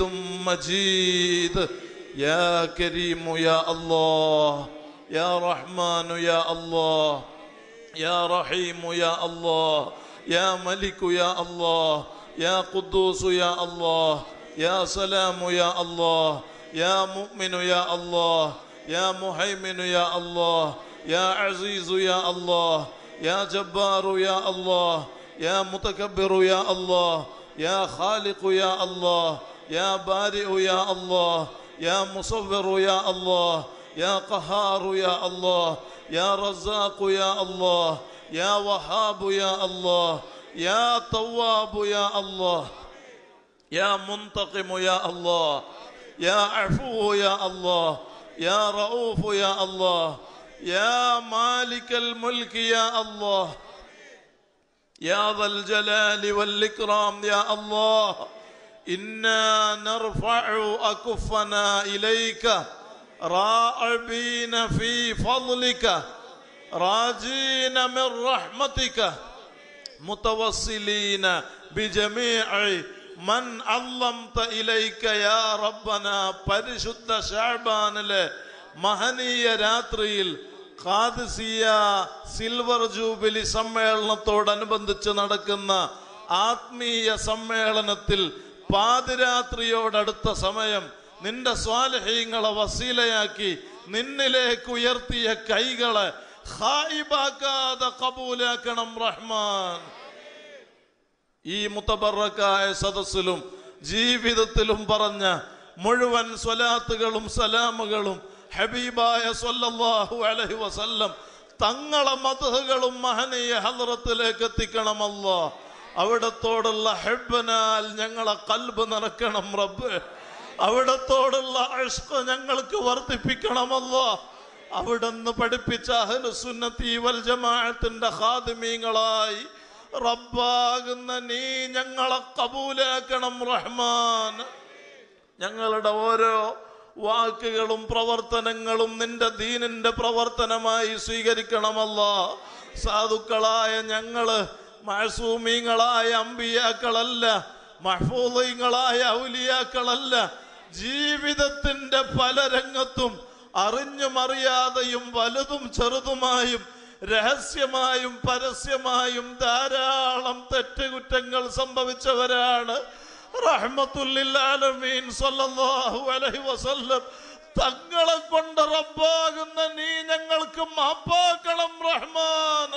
مجيد يا كريم يا الله يا رحمن يا الله يا رحيم يا الله يا ملك يا الله يا قدوس يا الله يا سلام يا الله يا مؤمن يا الله يا مهيمن يا الله يا عزيز يا الله يا جبار يا الله يا متكبر يا الله يا خالق يا الله يا بارئ يا الله يا مصور يا الله يا قهار يا الله يا رزاق يا الله يا وهاب يا الله يا تواب يا الله يا منتقم يا الله يا عفو يا الله يا رؤوف يا الله يا مالك الملك يا الله يا ذا الجلال والإكرام يا الله إنا نرفع أكفنا إليك راعبين في فضلك راجين من رحمتك متوسلين بجميع من علمت إليك يا ربنا പരിശുദ്ധ ഷാബാനിലെ മഹനീയ രാത്രിയിൽ ഖാദിസിയ സിൽവർ ജൂബിലി സമ്മേളനത്തോടനുബന്ധിച്ച് നടക്കുന്ന ആത്മീയ സമ്മേളനത്തിൽ പാതിരാത്രിയോടടുത്ത സമയം നിന്റെ സ്വാലഹീങ്ങളെ വസീലയാക്കി നിന്നിലേക്ക് ഉയർത്തിയ കൈകളെ ഹായിബാക്കാതെ കബൂലാക്കണം റഹ്മാൻ ഈ മുത്തബറക്കായ സദസ്സിലും ജീവിതത്തിലും പറഞ്ഞ മുഴുവൻ സ്വലാത്തുകളും സലാമുകളും ഹബീബായ സല്ലല്ലാഹു അലൈഹി വസല്ലം തങ്ങളെ മതകളും മഹനീയ ഹലറത്തിലേക്ക് എത്തിക്കണമല്ലോ അവിടത്തോടുള്ള ഹെബനാൽ ഞങ്ങളെ കൽബ് നിറക്കണം റബ്ബ് അവിടത്തോടുള്ള അഷ്ക ഞങ്ങൾക്ക് വർദ്ധിപ്പിക്കണമല്ലോ അവിടുന്ന് പഠിപ്പിച്ച അഹ്ലുസുന്നത്തി വൽ ജമാഅത്തിന്റെ ഖാദിമീങ്ങളായി റബ്ബാകുന്ന നീ ഞങ്ങളെ കബൂലാക്കണം റഹ്മാൻ ഞങ്ങളുടെ ഓരോ വാക്കുകളും പ്രവർത്തനങ്ങളും നിന്റെ ദീനിന്റെ പ്രവർത്തനമായി സ്വീകരിക്കണമല്ല സാധുക്കളായ ഞങ്ങള് മഴസൂമീങ്ങളായ അമ്പിയാക്കളല്ല മഹ്ഫൂദീങ്ങളായ ഔലിയാക്കളല്ല ജീവിതത്തിന്റെ പല രംഗത്തും അറിഞ്ഞും അറിയാതെയും വലുതും ചെറുതുമായും രഹസ്യമായും പരസ്യമായും ധാരാളം തെറ്റുകുറ്റങ്ങൾ സംഭവിച്ചവരാണ് റഹ്മത്തുല്ലാലമീൻ സല്ലല്ലാഹു അലൈഹി വസല്ലം തങ്ങളെ കൊണ്ട് റബ്ബാകുന്ന നീ ഞങ്ങൾക്ക് മാപ്പാക്കണം റഹ്മാൻ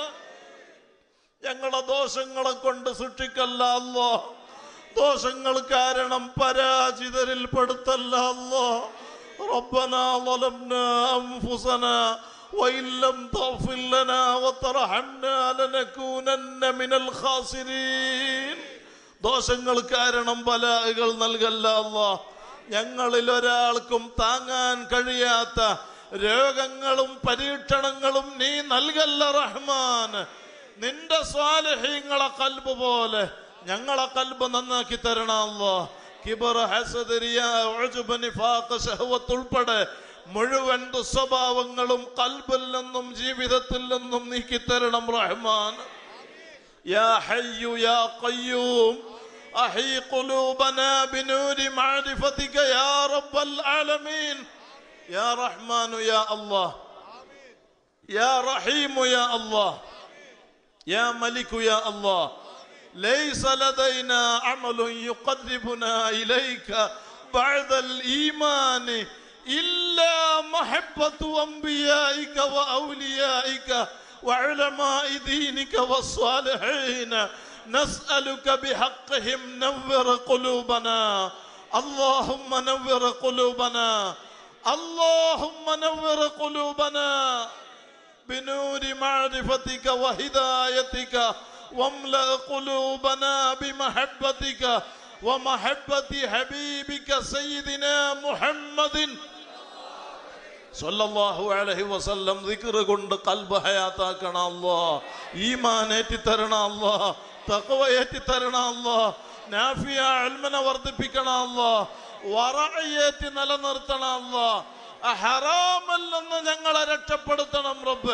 ഞങ്ങളെ ദോഷങ്ങളെ കൊണ്ട് സൃഷ്ടിക്കല്ല അല്ലോ ദോഷങ്ങൾ കാരണം പരാജിതരിൽ പെടുത്തല്ല അല്ലോ ربنا ظلمنا أنفسنا وإن لم تغفر لنا وترحمنا لنكونن من الخاسرين ദോഷങ്ങൾ കാരണം ബലാകൾ നൽകല്ല അല്ലാ ഞങ്ങളിൽ ഒരാൾക്കും താങ്ങാൻ കഴിയാത്ത രോഗങ്ങളും പരീക്ഷണങ്ങളും നീ നൽകല്ല റഹ്മാൻ നിന്റെ സ്വാലഹ്യങ്ങളെ കൽബ് പോലെ ഞങ്ങളെ കൽബ് നന്നാക്കി തരണം അല്ലാ കിബർ ഹസദ് റിയ ഉജ്ബ് നിഫാഖ് ശഹവത്ത് ഉൾപ്പെടെ മുഴുവൻ ദുസ്വഭാവങ്ങളും കൽബിൽ നിന്നും ജീവിതത്തിൽ നിന്നും നീക്കി തരണം റഹ്മാൻ يا حي يا قيوم أحي قلوبنا بنور معرفتك يا رب العالمين يا رحمن يا الله يا رحيم يا الله يا ملك يا الله ليس لدينا عمل يقربنا إليك بعد الإيمان إلا محبة أنبيائك وأوليائك وعلماء دينك والصالحين نسألك بحقهم نور قلوبنا اللهم نور قلوبنا اللهم نور قلوبنا بنور معرفتك وهدايتك واملأ قلوبنا بمحبتك ومحبة حبيبك سيدنا محمد സല്ലല്ലാഹു അലൈഹി വസല്ലം ദിക്ർ കൊണ്ട് കൽബ് ഹയാത്താക്കണം അല്ലാ ഈമാൻ ഏറ്റി തരണം അല്ലാ തഖ്വ ഏറ്റി തരണം അല്ലാ നാഫിയ ഇൽമിനെ വർദ്ധിപ്പിക്കണം അല്ലാ വറഅയേറ്റി നിലനിർത്തണം അല്ലാ ഹറാമിൽ നിന്ന് ഞങ്ങളെ രക്ഷപ്പെടുത്തണം റബ്ബ്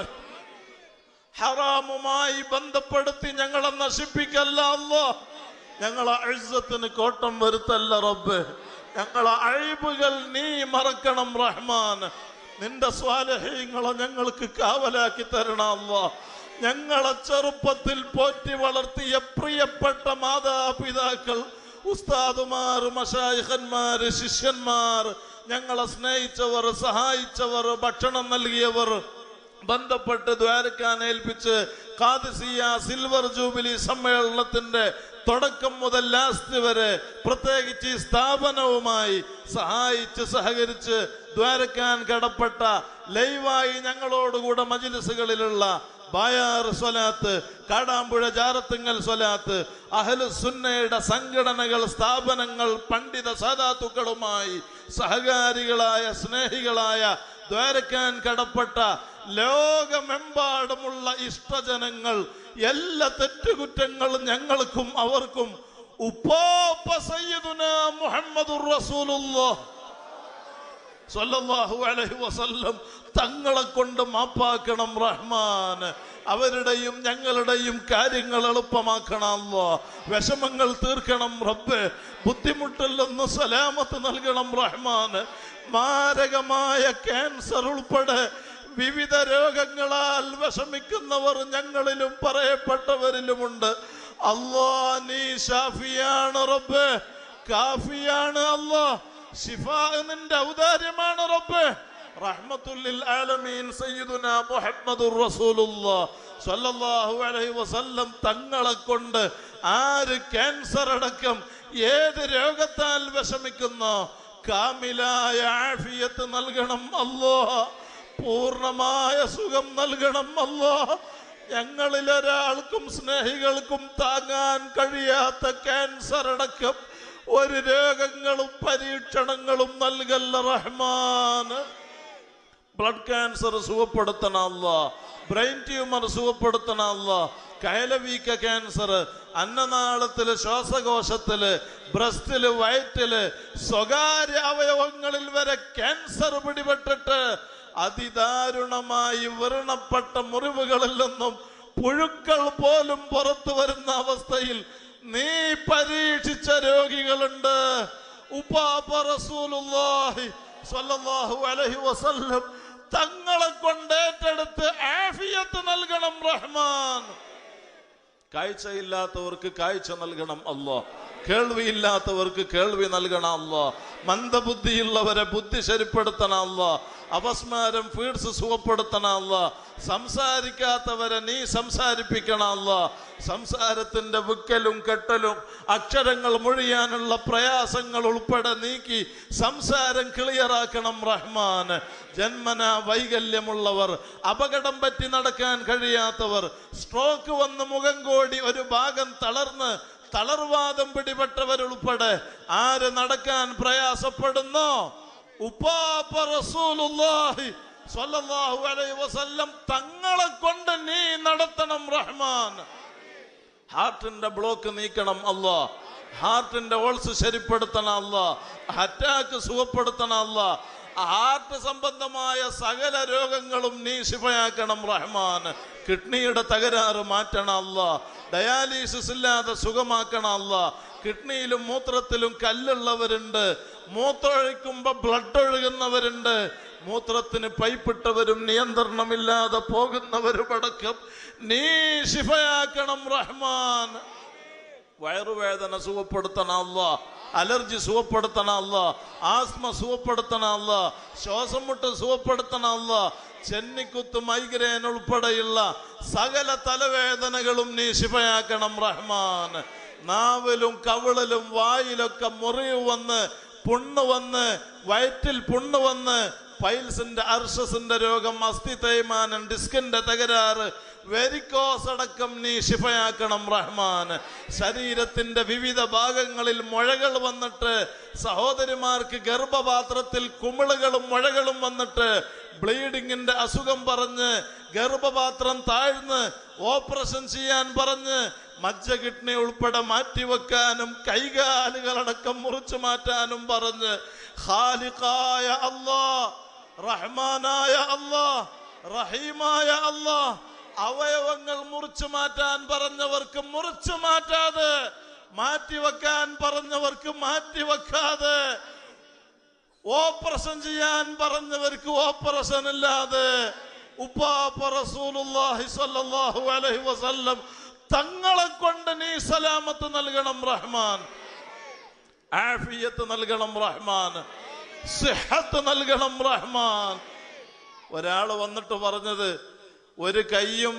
ഹറാമുമായി ബന്ധപ്പെടുത്തി ഞങ്ങളെ നശിപ്പിക്കല്ല അല്ലോ ഞങ്ങളെ അഴുസത്തിന് കോട്ടം വരുത്തല്ല റബ്ബ് ഞങ്ങളെ അഴിബുകൾ നീ മറക്കണം റഹ്മാൻ നിന്റെ സ്വാലഹ്യങ്ങളെ ഞങ്ങൾക്ക് കാവലാക്കി തരണം അല്ലോ ഞങ്ങളെ ചെറുപ്പത്തിൽ പോറ്റി വളർത്തിയ പ്രിയപ്പെട്ട മാതാപിതാക്കൾ ഉസ്താദുമാർ മഷായിഖന്മാര് ശിഷ്യന്മാർ ഞങ്ങളെ സ്നേഹിച്ചവർ സഹായിച്ചവർ ഭക്ഷണം നൽകിയവർ ബന്ധപ്പെട്ട് ദ്വാരക്കാൻ ഏൽപ്പിച്ച് കാദിസിയ സിൽവർ ജൂബിലി സമ്മേളനത്തിന്റെ തുടക്കം മുതൽ ലാസ്റ്റ് വരെ പ്രത്യേകിച്ച് ഈ സ്ഥാപനവുമായി സഹായിച്ച് സഹകരിച്ച് ദ്വാരക്കാൻ കടപ്പെട്ട ലൈവായി ഞങ്ങളോടുകൂടെ മജിലിസുകളിലുള്ള ബായാർ സ്വലാത്ത് കാടാമ്പുഴ ജാറത്തുങ്ങൽ സ്വലാത്ത് അഹ്ലു സുന്നയുടെ സംഘടനകൾ സ്ഥാപനങ്ങൾ പണ്ഡിത സാധാത്തുക്കളുമായി സഹകാരികളായ സ്നേഹികളായ ദ്വാരക്കാൻ കടപ്പെട്ട ലോകമെമ്പാടുമുള്ള ഇഷ്ടജനങ്ങൾ എല്ലാ തെറ്റുകുറ്റങ്ങളും ഞങ്ങൾക്കും അവർക്കും ഉപ്പാപ്പ സയ്യിദുന മുഹമ്മദുർ റസൂലുള്ളാഹ് സ്വല്ലല്ലാഹു അലൈഹി വസല്ലം തങ്ങളെ കൊണ്ട് മാപ്പാക്കണം റഹ്മാൻ അവരുടെയും ഞങ്ങളുടെയും കാര്യങ്ങൾ എളുപ്പമാക്കണമല്ലോ വിഷമങ്ങൾ തീർക്കണം റബ്ബ് ബുദ്ധിമുട്ടിൽ നിന്ന് സലാമത്ത് നൽകണം റഹ്മാൻ മാരകമായ ക്യാൻസർ ഉൾപ്പെടെ വിവിധ രോഗങ്ങളാൽ വിഷമിക്കുന്നവർ ഞങ്ങളിലും പറയപ്പെട്ടവരിലുമുണ്ട് അല്ലാ നീ ഷാഫിയാണ് റബ്ബ് കാഫിയാണ് അല്ലാ ഷിഫാ നിന്റെ ഔദാര്യമാണ് റബ്ബ് റഹ്മത്തുല്ലിൽ ആലമീൻ സയ്യിദുന മുഹമ്മദുർ റസൂലുള്ളാഹ് സ്വല്ലല്ലാഹു അലൈഹി വസല്ലം തങ്ങളെ കൊണ്ട് ആര് ക്യാൻസർ അടക്കം ഏത് രോഗത്താൽ വിഷമിക്കുന്നോ കാമിലായ ആഫിയത്ത് നൽകണം അല്ലോ പൂർണ്ണമായ സുഖം നൽകണം അല്ലോ ഞങ്ങളിൽ ഒരാൾക്കും സ്നേഹികൾക്കും താങ്ങാൻ കഴിയാത്ത ക്യാൻസർ അടക്കം ഒരു രോഗങ്ങളും പരീക്ഷണങ്ങളും നൽകല്ല റഹ്മാന് ബ്ലഡ് ക്യാൻസർ സുഖപ്പെടുത്തണ അല്ല ബ്രെയിൻ ട്യൂമർ സുഖപ്പെടുത്തണ അല്ല കയലവീക്ക ക്യാൻസർ അന്നനാളത്തില് ശ്വാസകോശത്തില് ബ്രസ്റ്റില് വയറ്റില് സ്വകാര്യ അവയവങ്ങളിൽ വരെ ക്യാൻസർ പിടിപെട്ടിട്ട് അതിദാരുണമായി വ്രണപ്പെട്ട മുറിവുകളിൽ നിന്നും പുഴുക്കൾ പോലും പുറത്തു വരുന്ന അവസ്ഥയിൽ നീ പരീക്ഷിച്ച രോഗികളുണ്ട് ഉപ്പാപ്പ റസൂലുള്ളാഹി സ്വല്ലല്ലാഹു അലൈഹി വസല്ലം തങ്ങളെ കൊണ്ട് ഏറ്റെടുത്ത് ആഫിയത്ത് നൽകണം റഹ്മാൻ കാഴ്ചയില്ലാത്തവർക്ക് കാഴ്ച നൽകണം അല്ലോ കേൾവിയില്ലാത്തവർക്ക് കേൾവി നൽകണം അല്ലോ മന്ദബുദ്ധിയുള്ളവരെ ബുദ്ധി ശരിപ്പെടുത്തണം അല്ലോ അപസ്മാരം ഫീഡ്സ് സുഖപ്പെടുത്തണം അല്ലോ സംസാരിക്കാത്തവരെ നീ സംസാരിപ്പിക്കണം അല്ലോ സംസാരത്തിന്റെ വിക്കലും കെട്ടലും അക്ഷരങ്ങൾ മൊഴിയാനുള്ള പ്രയാസങ്ങൾ ഉൾപ്പെടെ നീക്കി സംസാരം ക്ലിയറാക്കണം റഹ്മാൻ ജന്മന വൈകല്യമുള്ളവർ അപകടം പറ്റി നടക്കാൻ കഴിയാത്തവർ സ്ട്രോക്ക് വന്ന് മുഖം കോടി ഒരു ഭാഗം തളർന്ന് തളർവാദം പിടിപെട്ടവരുൾപ്പെടെ ആര് നടക്കാൻ പ്രയാസപ്പെടുന്നോ ഉപ്പാപ്പ റസൂലുള്ളാഹി സ്വല്ലല്ലാഹു അലൈഹി വസല്ലം തങ്ങളെ കൊണ്ട് നീ നടത്തണം റഹ്മാൻ ഹാർട്ടിന്റെ ബ്ലോക്ക് നീക്കണം അല്ലാ ഹാർട്ടിന്റെ ഓൾസ് ശരിപ്പെടുത്തണം അല്ലാ അറ്റാക്ക് സുഖപ്പെടുത്തണം അല്ലാ ഹാർട്ട് സംബന്ധമായ സകല രോഗങ്ങളും നീ ശിഫയാക്കണം റഹ്മാൻ കിഡ്നിയുടെ തകരാറ് മാറ്റണം അല്ല ഡയാലിസിസ് ഇല്ലാതെ സുഖമാക്കണം അല്ല കിഡ്നിയിലും മൂത്രത്തിലും കല്ലുള്ളവരുണ്ട് മൂത്രമൊഴിക്കുമ്പോ ബ്ലഡ് ഒഴുകുന്നവരുണ്ട് മൂത്രത്തിന് പൈപ്പിട്ടവരും നിയന്ത്രണമില്ലാതെ പോകുന്നവരും അടക്കം നീ ശിഫയാക്കണം റഹ്മാൻ വയറുവേദന സുഖപ്പെടുത്തണ അല്ല അലർജി സുഖപ്പെടുത്തണ അല്ല ആസ്മ സുഖപ്പെടുത്തണ അല്ല ശ്വാസം മുട്ട് സുഖപ്പെടുത്തണ അല്ല ചെന്നിക്കുത്ത് മൈഗ്രേൻ ഉൾപ്പെടെയുള്ള സകല തലവേദനകളും നീ ശിഫയാക്കണം റഹ്മാൻ നാവിലും കവിളിലും വായിലൊക്കെ മുറിവ് വന്ന് പുണ്ണ് വന്ന് വയറ്റിൽ പുണ്ണ് വന്ന് പൈൽസിന്റെ അർഷസിന്റെ രോഗം അസ്ഥി തേയ്മാനം ഡിസ്കിന്റെ തകരാറ് വെരിക്കോസ് അടക്കം നീ ശിഫയാക്കണം റഹ്മാൻ ശരീരത്തിന്റെ വിവിധ ഭാഗങ്ങളിൽ മുഴകൾ വന്നിട്ട് സഹോദരിമാർക്ക് ഗർഭപാത്രത്തിൽ കുമിളുകളും മുഴകളും വന്നിട്ട് ബ്ലീഡിങ്ങിന്റെ അസുഖം പറഞ്ഞ് ഗർഭപാത്രം താഴ്ന്ന് ഓപ്പറേഷൻ ചെയ്യാൻ പറഞ്ഞ് മജ്ജ കിഡ്നി ഉൾപ്പെടെ മാറ്റിവെക്കാനും കൈകാലുകളടക്കം മുറിച്ചു മാറ്റാനും പറഞ്ഞ് ഖാലിഖായ അല്ലാ റഹ്മാനായ അല്ലാ റഹീമായ അല്ലാ അവയവങ്ങൾ മുറിച്ചു മാറ്റാൻ പറഞ്ഞവർക്ക് മുറിച്ചു മാറ്റാതെ മാറ്റിവെക്കാൻ പറഞ്ഞവർക്ക് മാറ്റിവെക്കാതെ ഓപ്പറേഷൻ ചെയ്യാൻ പറഞ്ഞവർക്ക് ഓപ്പറേഷൻ ഇല്ലാതെ ഉപ്പാപ്പ റസൂലുള്ളാഹി സ്വല്ലല്ലാഹു അലൈഹി വസല്ലം തങ്ങളെ കൊണ്ട് നീ സലാമത്ത് നൽകണം റഹ്മാൻ ആഫിയത്ത് നൽകണം റഹ്മാൻ സിഹത്ത് നൽകണം റഹ്മാൻ ഒരാള് വന്നിട്ട് പറഞ്ഞത് ഒരു കൈയും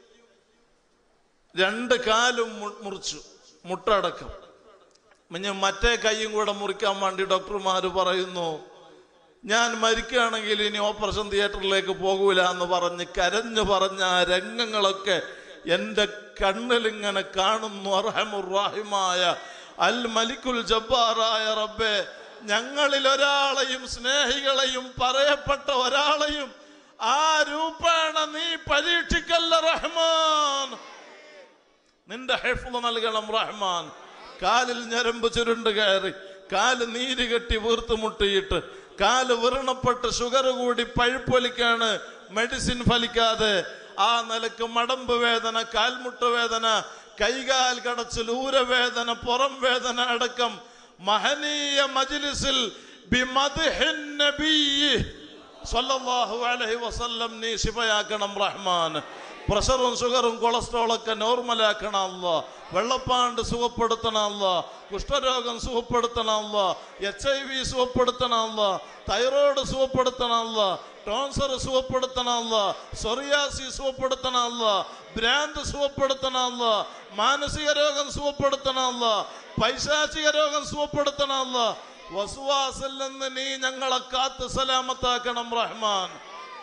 രണ്ട് കാലും മു- മുറിച്ചു മുട്ടടക്കം പിന്നെ മറ്റേ കൈയും കൂടെ മുറിക്കാൻ വേണ്ടി ഡോക്ടർമാര് പറയുന്നു ഞാൻ മരിക്കുകയാണെങ്കിൽ ഇനി ഓപ്പറേഷൻ തിയേറ്ററിലേക്ക് പോകൂല എന്ന് പറഞ്ഞ് കരഞ്ഞു പറഞ്ഞ ആ രംഗങ്ങളൊക്കെ എന്റെ കണ്ണിലിങ്ങനെ കാണുന്നു അർഹമുറാഹിമായ അൽ മലിക്കുൽ ജബ്ബാറായ റബ്ബെ ഞങ്ങളിൽ ഒരാളെയും സ്നേഹികളെയും പറയപ്പെട്ട ഒരാളെയും ആ രൂപേണ നീ പരീക്ഷിക്കല്ല റഹ്മാൻ നിന്റെ ഹെഫ്ള് നൽകണം റഹ്മാൻ കാലിൽ ഞരമ്പ് ചുരുണ്ട് കയറി കാല് നീര് കെട്ടി വീർത്ത് മുട്ടിയിട്ട് കാല് വിറണപ്പെട്ട് ഷുഗർ കൂടി പഴുപ്പൊലിക്കാണ് മെഡിസിൻ ഫലിക്കാതെ ആ നിലക്ക് മടമ്പ് വേദന കാൽമുട്ട് വേദന കൈകാൽ കടച്ചിൽ ഊരവേദന പുറം വേദന അടക്കം മഹനീയ മജ്ലിസിൽ ബിമദ്ഹിൻ നബിയ്യ് സല്ലല്ലാഹു അലൈഹി വസല്ലം നീ ശിഫയാക്കണം റഹ്മാൻ പ്രഷറും ഷുഗറും കൊളസ്ട്രോളൊക്കെ നോർമലാക്കണം അല്ല വെള്ളപ്പാണ്ട് സുഖപ്പെടുത്തണം അല്ല കുഷ്ഠരോഗം സുഖപ്പെടുത്തണം അല്ല എച്ച് ഐ വി സുഖപ്പെടുത്തണം അല്ല തൈറോയ്ഡ് സുഖപ്പെടുത്തണം അല്ല ടോൺസർ സുഖപ്പെടുത്തണം അല്ല സൊറിയാസി സുഖപ്പെടുത്തണം അല്ല ഭ്രാന്ത് സുഖപ്പെടുത്തണം അല്ല മാനസിക രോഗം സുഖപ്പെടുത്തണം അല്ല പൈശാചിക രോഗം സുഖപ്പെടുത്തണം അല്ല വസുവാസിൽ നിന്ന് നീ ഞങ്ങളെ കാത്ത് സലാമത്താക്കണം റഹ്മാൻ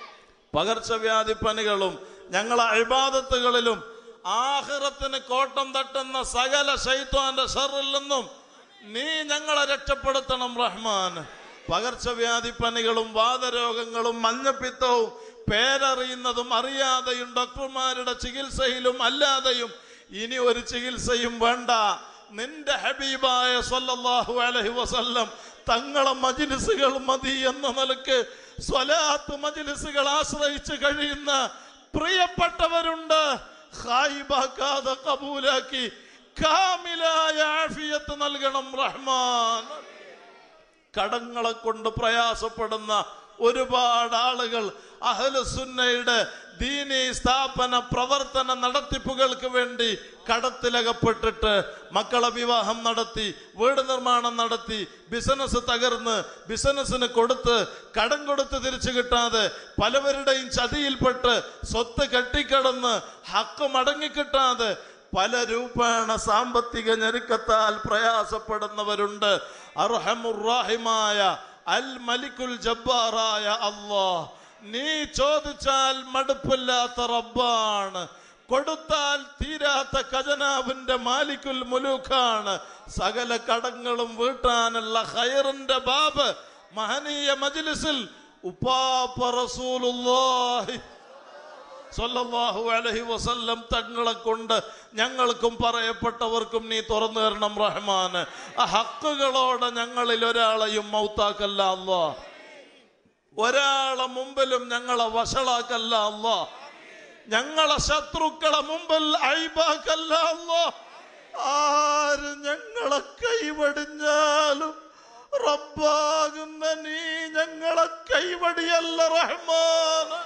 പകർച്ചവ്യാധി പനികളും ഞങ്ങളെ അഴിബാദത്തുകളിലും ആഹിറത്തിന് കോട്ടം തട്ടുന്ന സകല ശൈത്വാന്റെ ഷറിൽ നിന്നും നീ ഞങ്ങളെ രക്ഷപ്പെടുത്തണം റഹ്മാൻ പകർച്ചവ്യാധി പനികളും വാതരോഗങ്ങളും മഞ്ഞപ്പിത്തവും പേരറിയുന്നതും അറിയാതെയും ഡോക്ടർമാരുടെ ചികിത്സയിലും അല്ലാതെയും ഇനി ഒരു ചികിത്സയും വേണ്ട നിന്റെ ഹബീബായ സല്ലല്ലാഹു അലൈഹി വസല്ലം തങ്ങളെ മജിലിസുകൾ മതി എന്ന നിലക്ക് സ്വലാത്ത് മജിലിസുകൾ ആശ്രയിച്ച് കഴിയുന്ന പ്രിയപ്പെട്ടവരുണ്ട് ഹായിബാക്കാതെ കബൂലാക്കി കാമിലായ ആഫിയത്ത് നൽകണം റഹ്മാൻ കടങ്ങളെ കൊണ്ട് പ്രയാസപ്പെടുന്ന ഒരുപാട് ആളുകൾ അഹ്ലുസുന്നയുടെ ദീനി സ്ഥാപന പ്രവർത്തന നടത്തിപ്പുകൾക്ക് വേണ്ടി കടത്തിലകപ്പെട്ടിട്ട് മക്കളെ വിവാഹം നടത്തി വീട് നിർമ്മാണം നടത്തി ബിസിനസ് തകർന്ന് ബിസിനസ്സിന് കൊടുത്ത് കടം കൊടുത്ത് തിരിച്ചു കിട്ടാതെ പലവരുടെയും ചതിയിൽപ്പെട്ട് സ്വത്ത് കെട്ടിക്കടന്ന് ഹക്ക് മടങ്ങിക്കിട്ടാതെ പല രൂപേണ സാമ്പത്തിക ഞെരുക്കത്താൽ പ്രയാസപ്പെടുന്നവരുണ്ട് അർഹമുറാഹിമായ അൽ മലിക്കുൽ ജബ്ബാറായ അള്ളാഹ് നീ ചോദിച്ചാൽ മടുപ്പില്ലാത്ത റബ്ബാണ് കൊടുത്താൽ തീരാത്ത ഖജനാവിന്റെ മാലിക്കുൽ മുലൂഖാണ് സകല കടങ്ങളും വീട്ടാനുള്ള ഹയറിന്റെ ബാബ് മഹനീയ മജ്ലിസിൽ ഉപ്പാപ്പ റസൂലുള്ളാഹി സല്ലല്ലാഹു അലൈഹി വസല്ലം തങ്ങളെ കൊണ്ട് ഞങ്ങൾക്കും പറയപ്പെട്ടവർക്കും നീ തുറന്നു തരണം റഹ്മാന് ആ ഹക്കുകളോടെ ഞങ്ങളിൽ ഒരാളെയും മൗത്താക്കല്ല അല്ലാ ഒരാളെ മുമ്പിലും ഞങ്ങളെ വഷളാക്കല്ല അല്ലാ ഞങ്ങളെ ശത്രുക്കളെ മുമ്പിൽ ഐബാക്കല്ല അല്ലാ ആര് ഞങ്ങളെ കൈവടിഞ്ഞാലും റബ്ബാകുന്ന നീ ഞങ്ങളെ കൈവടിയല്ല റഹ്മാന്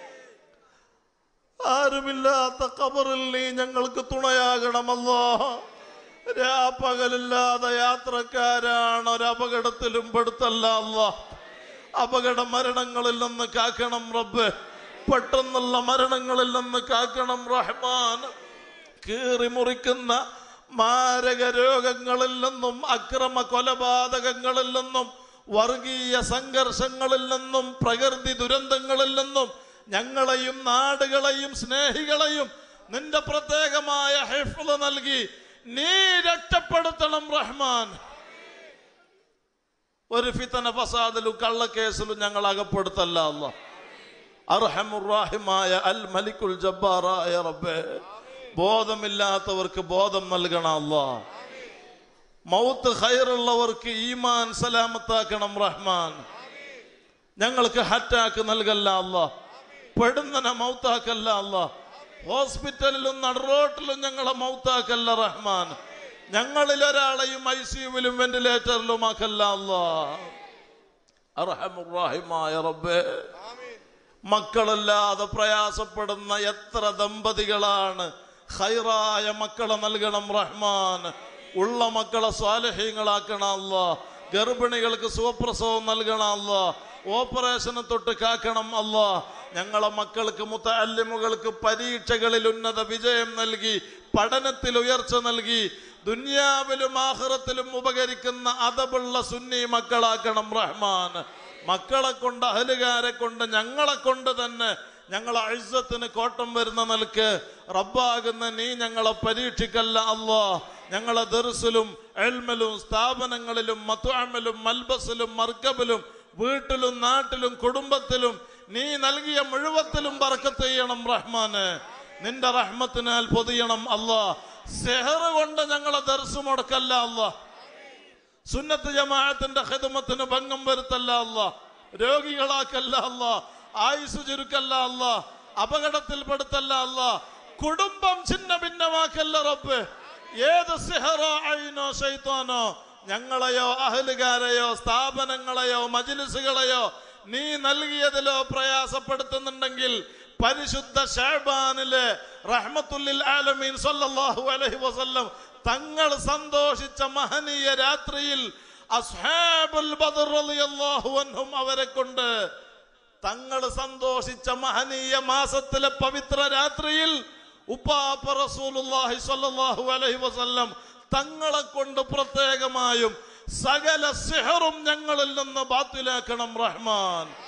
ആരുമില്ലാത്ത കബറിൽ നീ ഞങ്ങൾക്ക് തുണയാകണമല്ലോ രാപ്പകലില്ലാതെ യാത്രക്കാരാണ് ഒരപകടത്തിലും പെടുത്തല്ല അല്ല അപകട മരണങ്ങളിൽ നിന്ന് കാക്കണം റബ്ബ് പെട്ടെന്നുള്ള മരണങ്ങളിൽ നിന്ന് കാക്കണം റഹ്മാൻ കീറി മുറിക്കുന്ന മാരക രോഗങ്ങളിൽ നിന്നും അക്രമ കൊലപാതകങ്ങളിൽ നിന്നും വർഗീയ സംഘർഷങ്ങളിൽ നിന്നും പ്രകൃതി ദുരന്തങ്ങളിൽ നിന്നും ഞങ്ങളെയും നാടുകളെയും സ്നേഹികളെയും നിന്റെ പ്രത്യേകമായ ഹെഫ്ള് നൽകി നീ രക്ഷപ്പെടുത്തണം റഹ്മാൻ ഒരു ഫിത്തന ഫസാദിലും കള്ളക്കേസിലും ഞങ്ങൾ അകപ്പെടുത്തല്ല അല്ല അർഹമുറാഹിമായ അൽ മലിക്കുൽ ജബ്ബാറായ റബ്ബേ ബോധമില്ലാത്തവർക്ക് ബോധം നൽകണം അല്ലാ മൗത്ത് ഖൈറുള്ളവർക്ക് ഈമാൻ സലാമത്താക്കണം റഹ്മാൻ ഞങ്ങൾക്ക് ഹറ്റാക്ക് നൽകല്ല അല്ലാ പെടുന്നനെ മൗത്താക്കല്ല അല്ല ഹോസ്പിറ്റലിലും നടുറോട്ടിലും ഞങ്ങളെ മൗത്താക്കല്ല റഹ്മാൻ ഞങ്ങളിൽ ഒരാളെയും ഐ സിയുവിലും വെന്റിലേറ്ററിലും ആക്കല്ല അല്ലാ അർഹമുറാഹിമായ റബ്ബേ മക്കളില്ലാതെ പ്രയാസപ്പെടുന്ന എത്ര ദമ്പതികളാണ് ഹൈറായ മക്കളെ നൽകണം റഹ്മാൻ ഉള്ള മക്കളെ സ്വാലഹ്യങ്ങളാക്കണം അല്ല ഗർഭിണികൾക്ക് സുഖപ്രസവം നൽകണം അല്ല ഓപ്പറേഷന് തൊട്ട് കാക്കണം അല്ല ഞങ്ങളെ മക്കൾക്ക് മുത്തല്ലിമുകൾക്ക് പരീക്ഷകളിൽ ഉന്നത വിജയം നൽകി പഠനത്തിൽ ഉയർച്ച നൽകി ദുന്യാവിലും ആഹ്റത്തിലും ഉപകരിക്കുന്ന അതബുള്ള സുന്നി മക്കളാക്കണം റഹ്മാൻ മക്കളെ കൊണ്ട് അഹലുകാരെ കൊണ്ട് ഞങ്ങളെ കൊണ്ട് തന്നെ ഞങ്ങളെ അഴുസത്തിന് കോട്ടം വരുന്ന നിലക്ക് റബ്ബാകുന്ന നീ ഞങ്ങളെ പരീക്ഷിക്കല്ല അല്ലാ ഞങ്ങളെ ദർസിലും എൽമലും സ്ഥാപനങ്ങളിലും മത്തുഅമലും മൽബസിലും മർക്കബിലും വീട്ടിലും നാട്ടിലും കുടുംബത്തിലും നീ നൽകിയ മുഴുവത്തിലും ബർക്കത്ത് ചെയ്യണം റഹ്മാന് നിന്റെ റഹ്മത്തിനാൽ പൊതിയണം അല്ലാ സെഹർ കൊണ്ട് ഞങ്ങളെ ദർസ് മുടക്കല്ല അല്ലാ സുന്നത്ത് ജമാഅത്തിന്റെ ഹിദമത്തിന് ഭംഗം വരുത്തല്ല അല്ല രോഗികളാക്കല്ല അല്ല ആയുസ് ചുരുക്കല്ല അല്ല അപകടത്തിൽപ്പെടുത്തല്ല അല്ല കുടുംബം ഛിന്ന ഭിന്നമാക്കല്ല റബ്ബ് ഏത് സിഹറോ അയിനോ ശൈത്താനോ ഞങ്ങളെയോ അഹലുകാരെയോ സ്ഥാപനങ്ങളെയോ മജിലിസുകളെയോ നീ നൽകിയതിലോ പ്രയാസപ്പെടുത്തുന്നുണ്ടെങ്കിൽ പരിശുദ്ധ ഷാബാനിലെ റഹ്മത്തുല്ലിൽ ആലമീൻ സല്ലല്ലാഹു അലൈഹി വസല്ലം തങ്ങൾ സന്തോഷിച്ച മഹനീയ രാത്രിയിൽ അസ്ഹാബുൽ ബദർ റളിയല്ലാഹു അൻഹും അവരെ കൊണ്ട് തങ്ങൾ സന്തോഷിച്ച മഹനീയ മാസത്തിലെ പവിത്ര രാത്രിയിൽ ഉപ്പാപ്പ റസൂലുള്ളാഹി സ്വല്ലല്ലാഹു അലൈഹി വസല്ലം തങ്ങളെ കൊണ്ട് പ്രത്യേകമായും സകല സിഹറും ഞങ്ങളിൽ നിന്ന് ബാത്തിലാക്കണം റഹ്മാൻ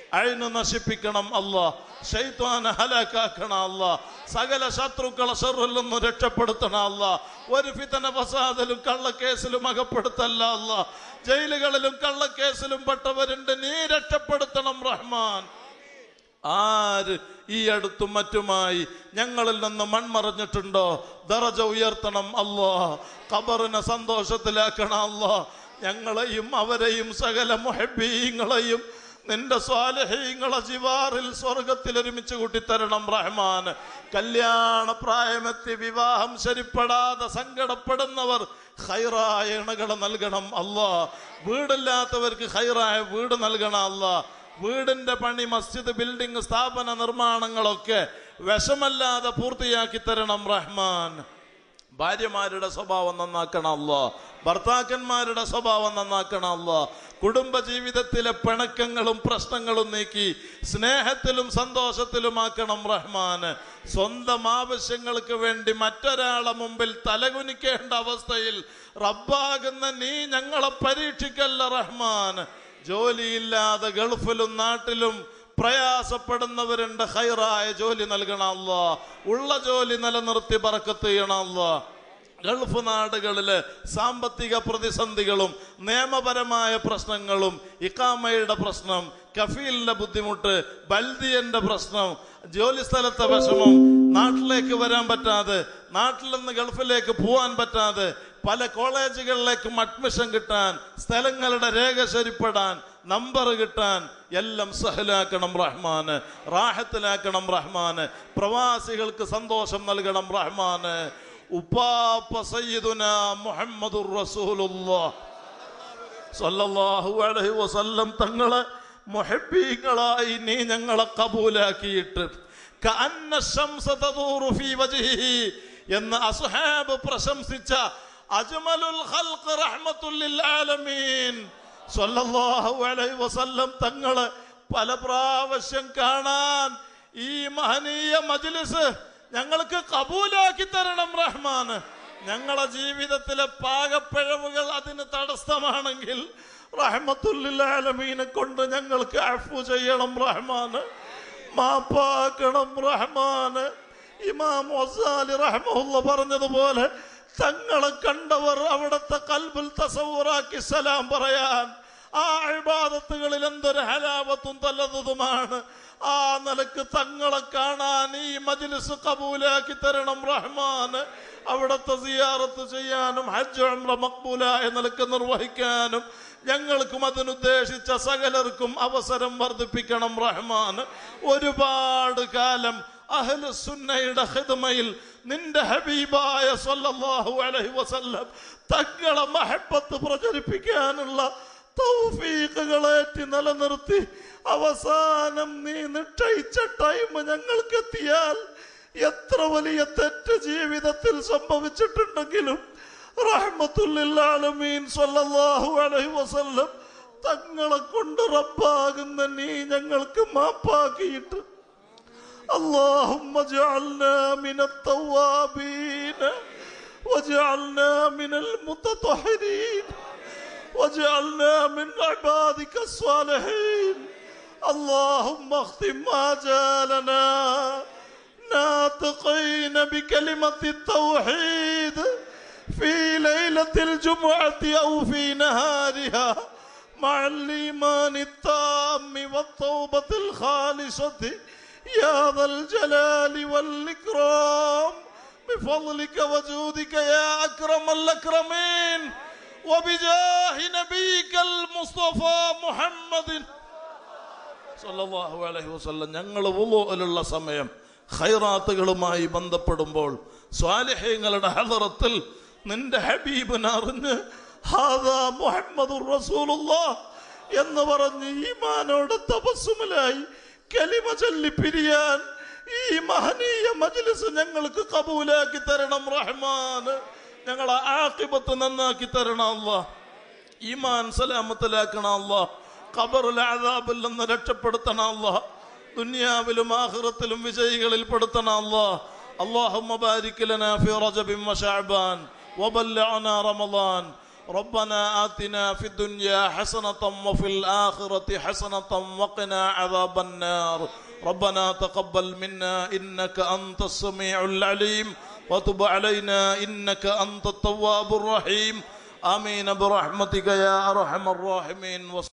അഴിന് നശിപ്പിക്കണം അല്ല ഷെയ്ത്വാനെ ഹലാക്കാക്കണം അല്ല സകല ശത്രുക്കളെ ഷെറിൽ നിന്ന് രക്ഷപ്പെടുത്തണം അല്ല ഒരു ഫിതന ഫസാദിലും കള്ളക്കേസിലും അകപ്പെടുത്തല്ല അല്ല ജയിലുകളിലും കള്ളക്കേസിലും പെട്ടവരുണ്ട് നീ രക്ഷപ്പെടുത്തണം റഹ്മാൻ ആര് ഈ അടുത്തും മറ്റുമായി ഞങ്ങളിൽ നിന്ന് മൺമറഞ്ഞിട്ടുണ്ടോ ദറജ ഉയർത്തണം അല്ലോ ഖബറിനെ സന്തോഷത്തിലാക്കണം അല്ലോ ഞങ്ങളെയും അവരെയും സകല മുഹബീങ്ങളെയും നിന്റെ സ്വാലഹീങ്ങളെ ജിവാറിൽ സ്വർഗത്തിൽ ഒരുമിച്ച് കൂട്ടിത്തരണം റഹ്മാൻ കല്യാണ പ്രായമെത്തി വിവാഹം ശരിപ്പെടാതെ സങ്കടപ്പെടുന്നവർ ഹൈറായ ഇണകൾ നൽകണം അല്ലാ വീടില്ലാത്തവർക്ക് ഹൈറായ വീട് നൽകണം അല്ലാ വീടിന്റെ പണി മസ്ജിദ് ബിൽഡിംഗ് സ്ഥാപന നിർമ്മാണങ്ങളൊക്കെ വിഷമല്ലാതെ പൂർത്തിയാക്കി തരണം റഹ്മാൻ ഭാര്യമാരുടെ സ്വഭാവം നന്നാക്കണം അല്ലോ ഭർത്താക്കന്മാരുടെ സ്വഭാവം നന്നാക്കണം അല്ലോ കുടുംബ ജീവിതത്തിലെ പിണക്കങ്ങളും പ്രശ്നങ്ങളും നീക്കി സ്നേഹത്തിലും സന്തോഷത്തിലുമാക്കണം റഹ്മാന് സ്വന്തം ആവശ്യങ്ങൾക്ക് വേണ്ടി മറ്റൊരാളെ മുമ്പിൽ തലകുനിക്കേണ്ട അവസ്ഥയിൽ റബ്ബാകുന്ന നീ ഞങ്ങളെ പരീക്ഷിക്കല്ല റഹ്മാൻ ജോലിയില്ലാതെ ഗൾഫിലും നാട്ടിലും പ്രയാസപ്പെടുന്നവരുണ്ട് ഹൈറായ ജോലി നൽകണം അല്ലാ ഉള്ള ജോലി നിലനിർത്തി പറക്കത്ത് ചെയ്യണം അല്ലാ ഗൾഫ് നാടുകളില് സാമ്പത്തിക പ്രതിസന്ധികളും നിയമപരമായ പ്രശ്നങ്ങളും ഇക്കാമയുടെ പ്രശ്നം കഫീലിന്റെ ബുദ്ധിമുട്ട് ബൽദിയന്റെ പ്രശ്നം ജോലി സ്ഥലത്തെ വിഷമം നാട്ടിലേക്ക് വരാൻ പറ്റാതെ നാട്ടിൽ നിന്ന് ഗൾഫിലേക്ക് പോവാൻ പറ്റാതെ പല കോളേജുകളിലേക്കും അഡ്മിഷൻ കിട്ടാൻ സ്ഥലങ്ങളുടെ രേഖ ശരിപ്പെടാൻ നമ്പർ കിട്ടാൻ എല്ലാം സഹലാക്കണം റഹ്മാന് റാഹത്തിലാക്കണം റഹ്മാന് പ്രവാസികൾക്ക് സന്തോഷം നൽകണം റഹ്മാന് ഉപ്പാപ്പ സയ്യിദുന മുഹമ്മദുർ റസൂലുള്ളാഹ് സല്ലല്ലാഹു അലൈഹി വസല്ലം തങ്ങളെ മുഹബ്ബീങ്ങളായി നീ ഞങ്ങളെ കബൂലാക്കിയിട്ട് കഅന്ന ശംസ തദൂറു ഫീ വജ്ഹിഹി എന്ന് അസ്ഹാബ് പ്രശംസിച്ച അജ്മലുൽ ഖൽഖ് റഹ്മത്തുൽ ലിൽ ആലമീൻ സല്ലല്ലാഹു അലൈഹി വസല്ലം തങ്ങളെ പല പ്രാവശ്യം കാണാൻ ഈ മഹനീയ മജ്ലിസ് ഞങ്ങൾക്ക് കബൂലാക്കി തരണം റഹ്മാന് ഞങ്ങളെ ജീവിതത്തിലെ പാകപ്പിഴവുകൾ അതിന് തടസ്സമാണെങ്കിൽ റഹ്മത്തുല്ലാലമീനെ കൊണ്ട് ഞങ്ങൾക്ക് അഫു ചെയ്യണം റഹ്മാന് മാപ്പാക്കണം റഹ്മാന് ഇമാം വസാലി റഹ്മുള്ള പറഞ്ഞതുപോലെ തങ്ങളെ കണ്ടവർ അവിടുത്തെ കൽബിൽ തസവുറാക്കി സലാം പറയാൻ ആ ഇബാദത്തുകളിൽ എന്തൊരു ഹലാവത്തും തല്ലതുമാണ് ആ നിലക്ക് തങ്ങളെ കാണാൻ ഈ മജ്ലിസ് കബൂലാക്കി തരണം റഹ്മാന് അവിടുത്തെ സിയാറത്ത് ചെയ്യാനും ഹജ്ജ് ഉംറ മക്ബൂലായ നിലക്ക് നിർവഹിക്കാനും ഞങ്ങൾക്കും അതിനുദ്ദേശിച്ച സകലർക്കും അവസരം വർദ്ധിപ്പിക്കണം റഹ്മാൻ ഒരുപാട് കാലം അഹ്ലു സുന്നയുടെ ഹിദ്മയിൽ നിന്റെ ഹബീബായ സല്ലല്ലാഹു അലൈഹി വസല്ലം തങ്ങളെ മഹബത്ത് പ്രചരിപ്പിക്കാനുള്ള തൗഫീഖുകളേറ്റി നിലനിർത്തി അവസാനം നീ നിശ്ചയിച്ച ടൈം ഞങ്ങൾക്ക് എത്തിയാൽ എത്ര വലിയ തെറ്റ് ജീവിതത്തിൽ സംഭവിച്ചിട്ടുണ്ടെങ്കിലും റഹ്മത്തുല്ലാലമീൻ സല്ലല്ലാഹു അലൈഹി വസല്ലം തങ്ങളെ കൊണ്ട് റബ്ബാകുന്ന നീ ഞങ്ങൾക്ക് മാപ്പാക്കിയിട്ട് اللهم اجعلنا من التوابين واجعلنا من المتطهرين واجعلنا من عبادك الصالحين اللهم اختم آجالنا ناطقين بكلمة التوحيد في ليلة الجمعة أو في نهارها مع الإيمان التام والتوبة الخالصة يا ذا الجلال والإكرام بفضلك وجودك يا أكرم الأكرمين وبجاه نبيك المصطفى محمد സല്ലല്ലാഹു അലൈഹി വസല്ലം ഞങ്ങൾ വുളുഅലുള്ള സമയം ഖൈറാത്തുകളുമായി ബന്ധപ്പെടുമ്പോൾ സ്വാലിഹ്യങ്ങളുടെ ഹദറത്തിൽ നിന്റെ ഹബീബിനെ അറിഞ്ഞ് ഹാദാ മുഹമ്മദുർ റസൂലുള്ളാഹ് എന്ന് പറഞ്ഞ് ഈമാനോട് തപസ്സുമലായി കലിമ ചൊല്ലി പിരിയാൻ ഈ മഹനീയ മജ്ലിസ് ഞങ്ങൾക്ക് കബൂലാക്കി തരണം റഹ്മാൻ ഞങ്ങളെ ആക്കിബത്ത് നന്നാക്കി തരണം അല്ലാ ഈമാൻ സലാമത്തിലാക്കണം അല്ലാ ഖബറുൽ അദാബിൽ നിന്ന് രക്ഷപ്പെടുത്തണം അല്ലാ ദുനിയാവിലും ആഖിറത്തിലും വിജയികളിൽ പെടുത്തണം അല്ലാ اللهم بارك لنا في رجب وشعبان وبلغنا رمضان ربنا آتنا في الدنيا حسنة وفي الآخرة حسنة وقنا عذاب النار ربنا تقبل منا إنك أنت السميع العليم وتب علينا إنك أنت التواب الرحيم آمين برحمتك يا أرحم الراحمين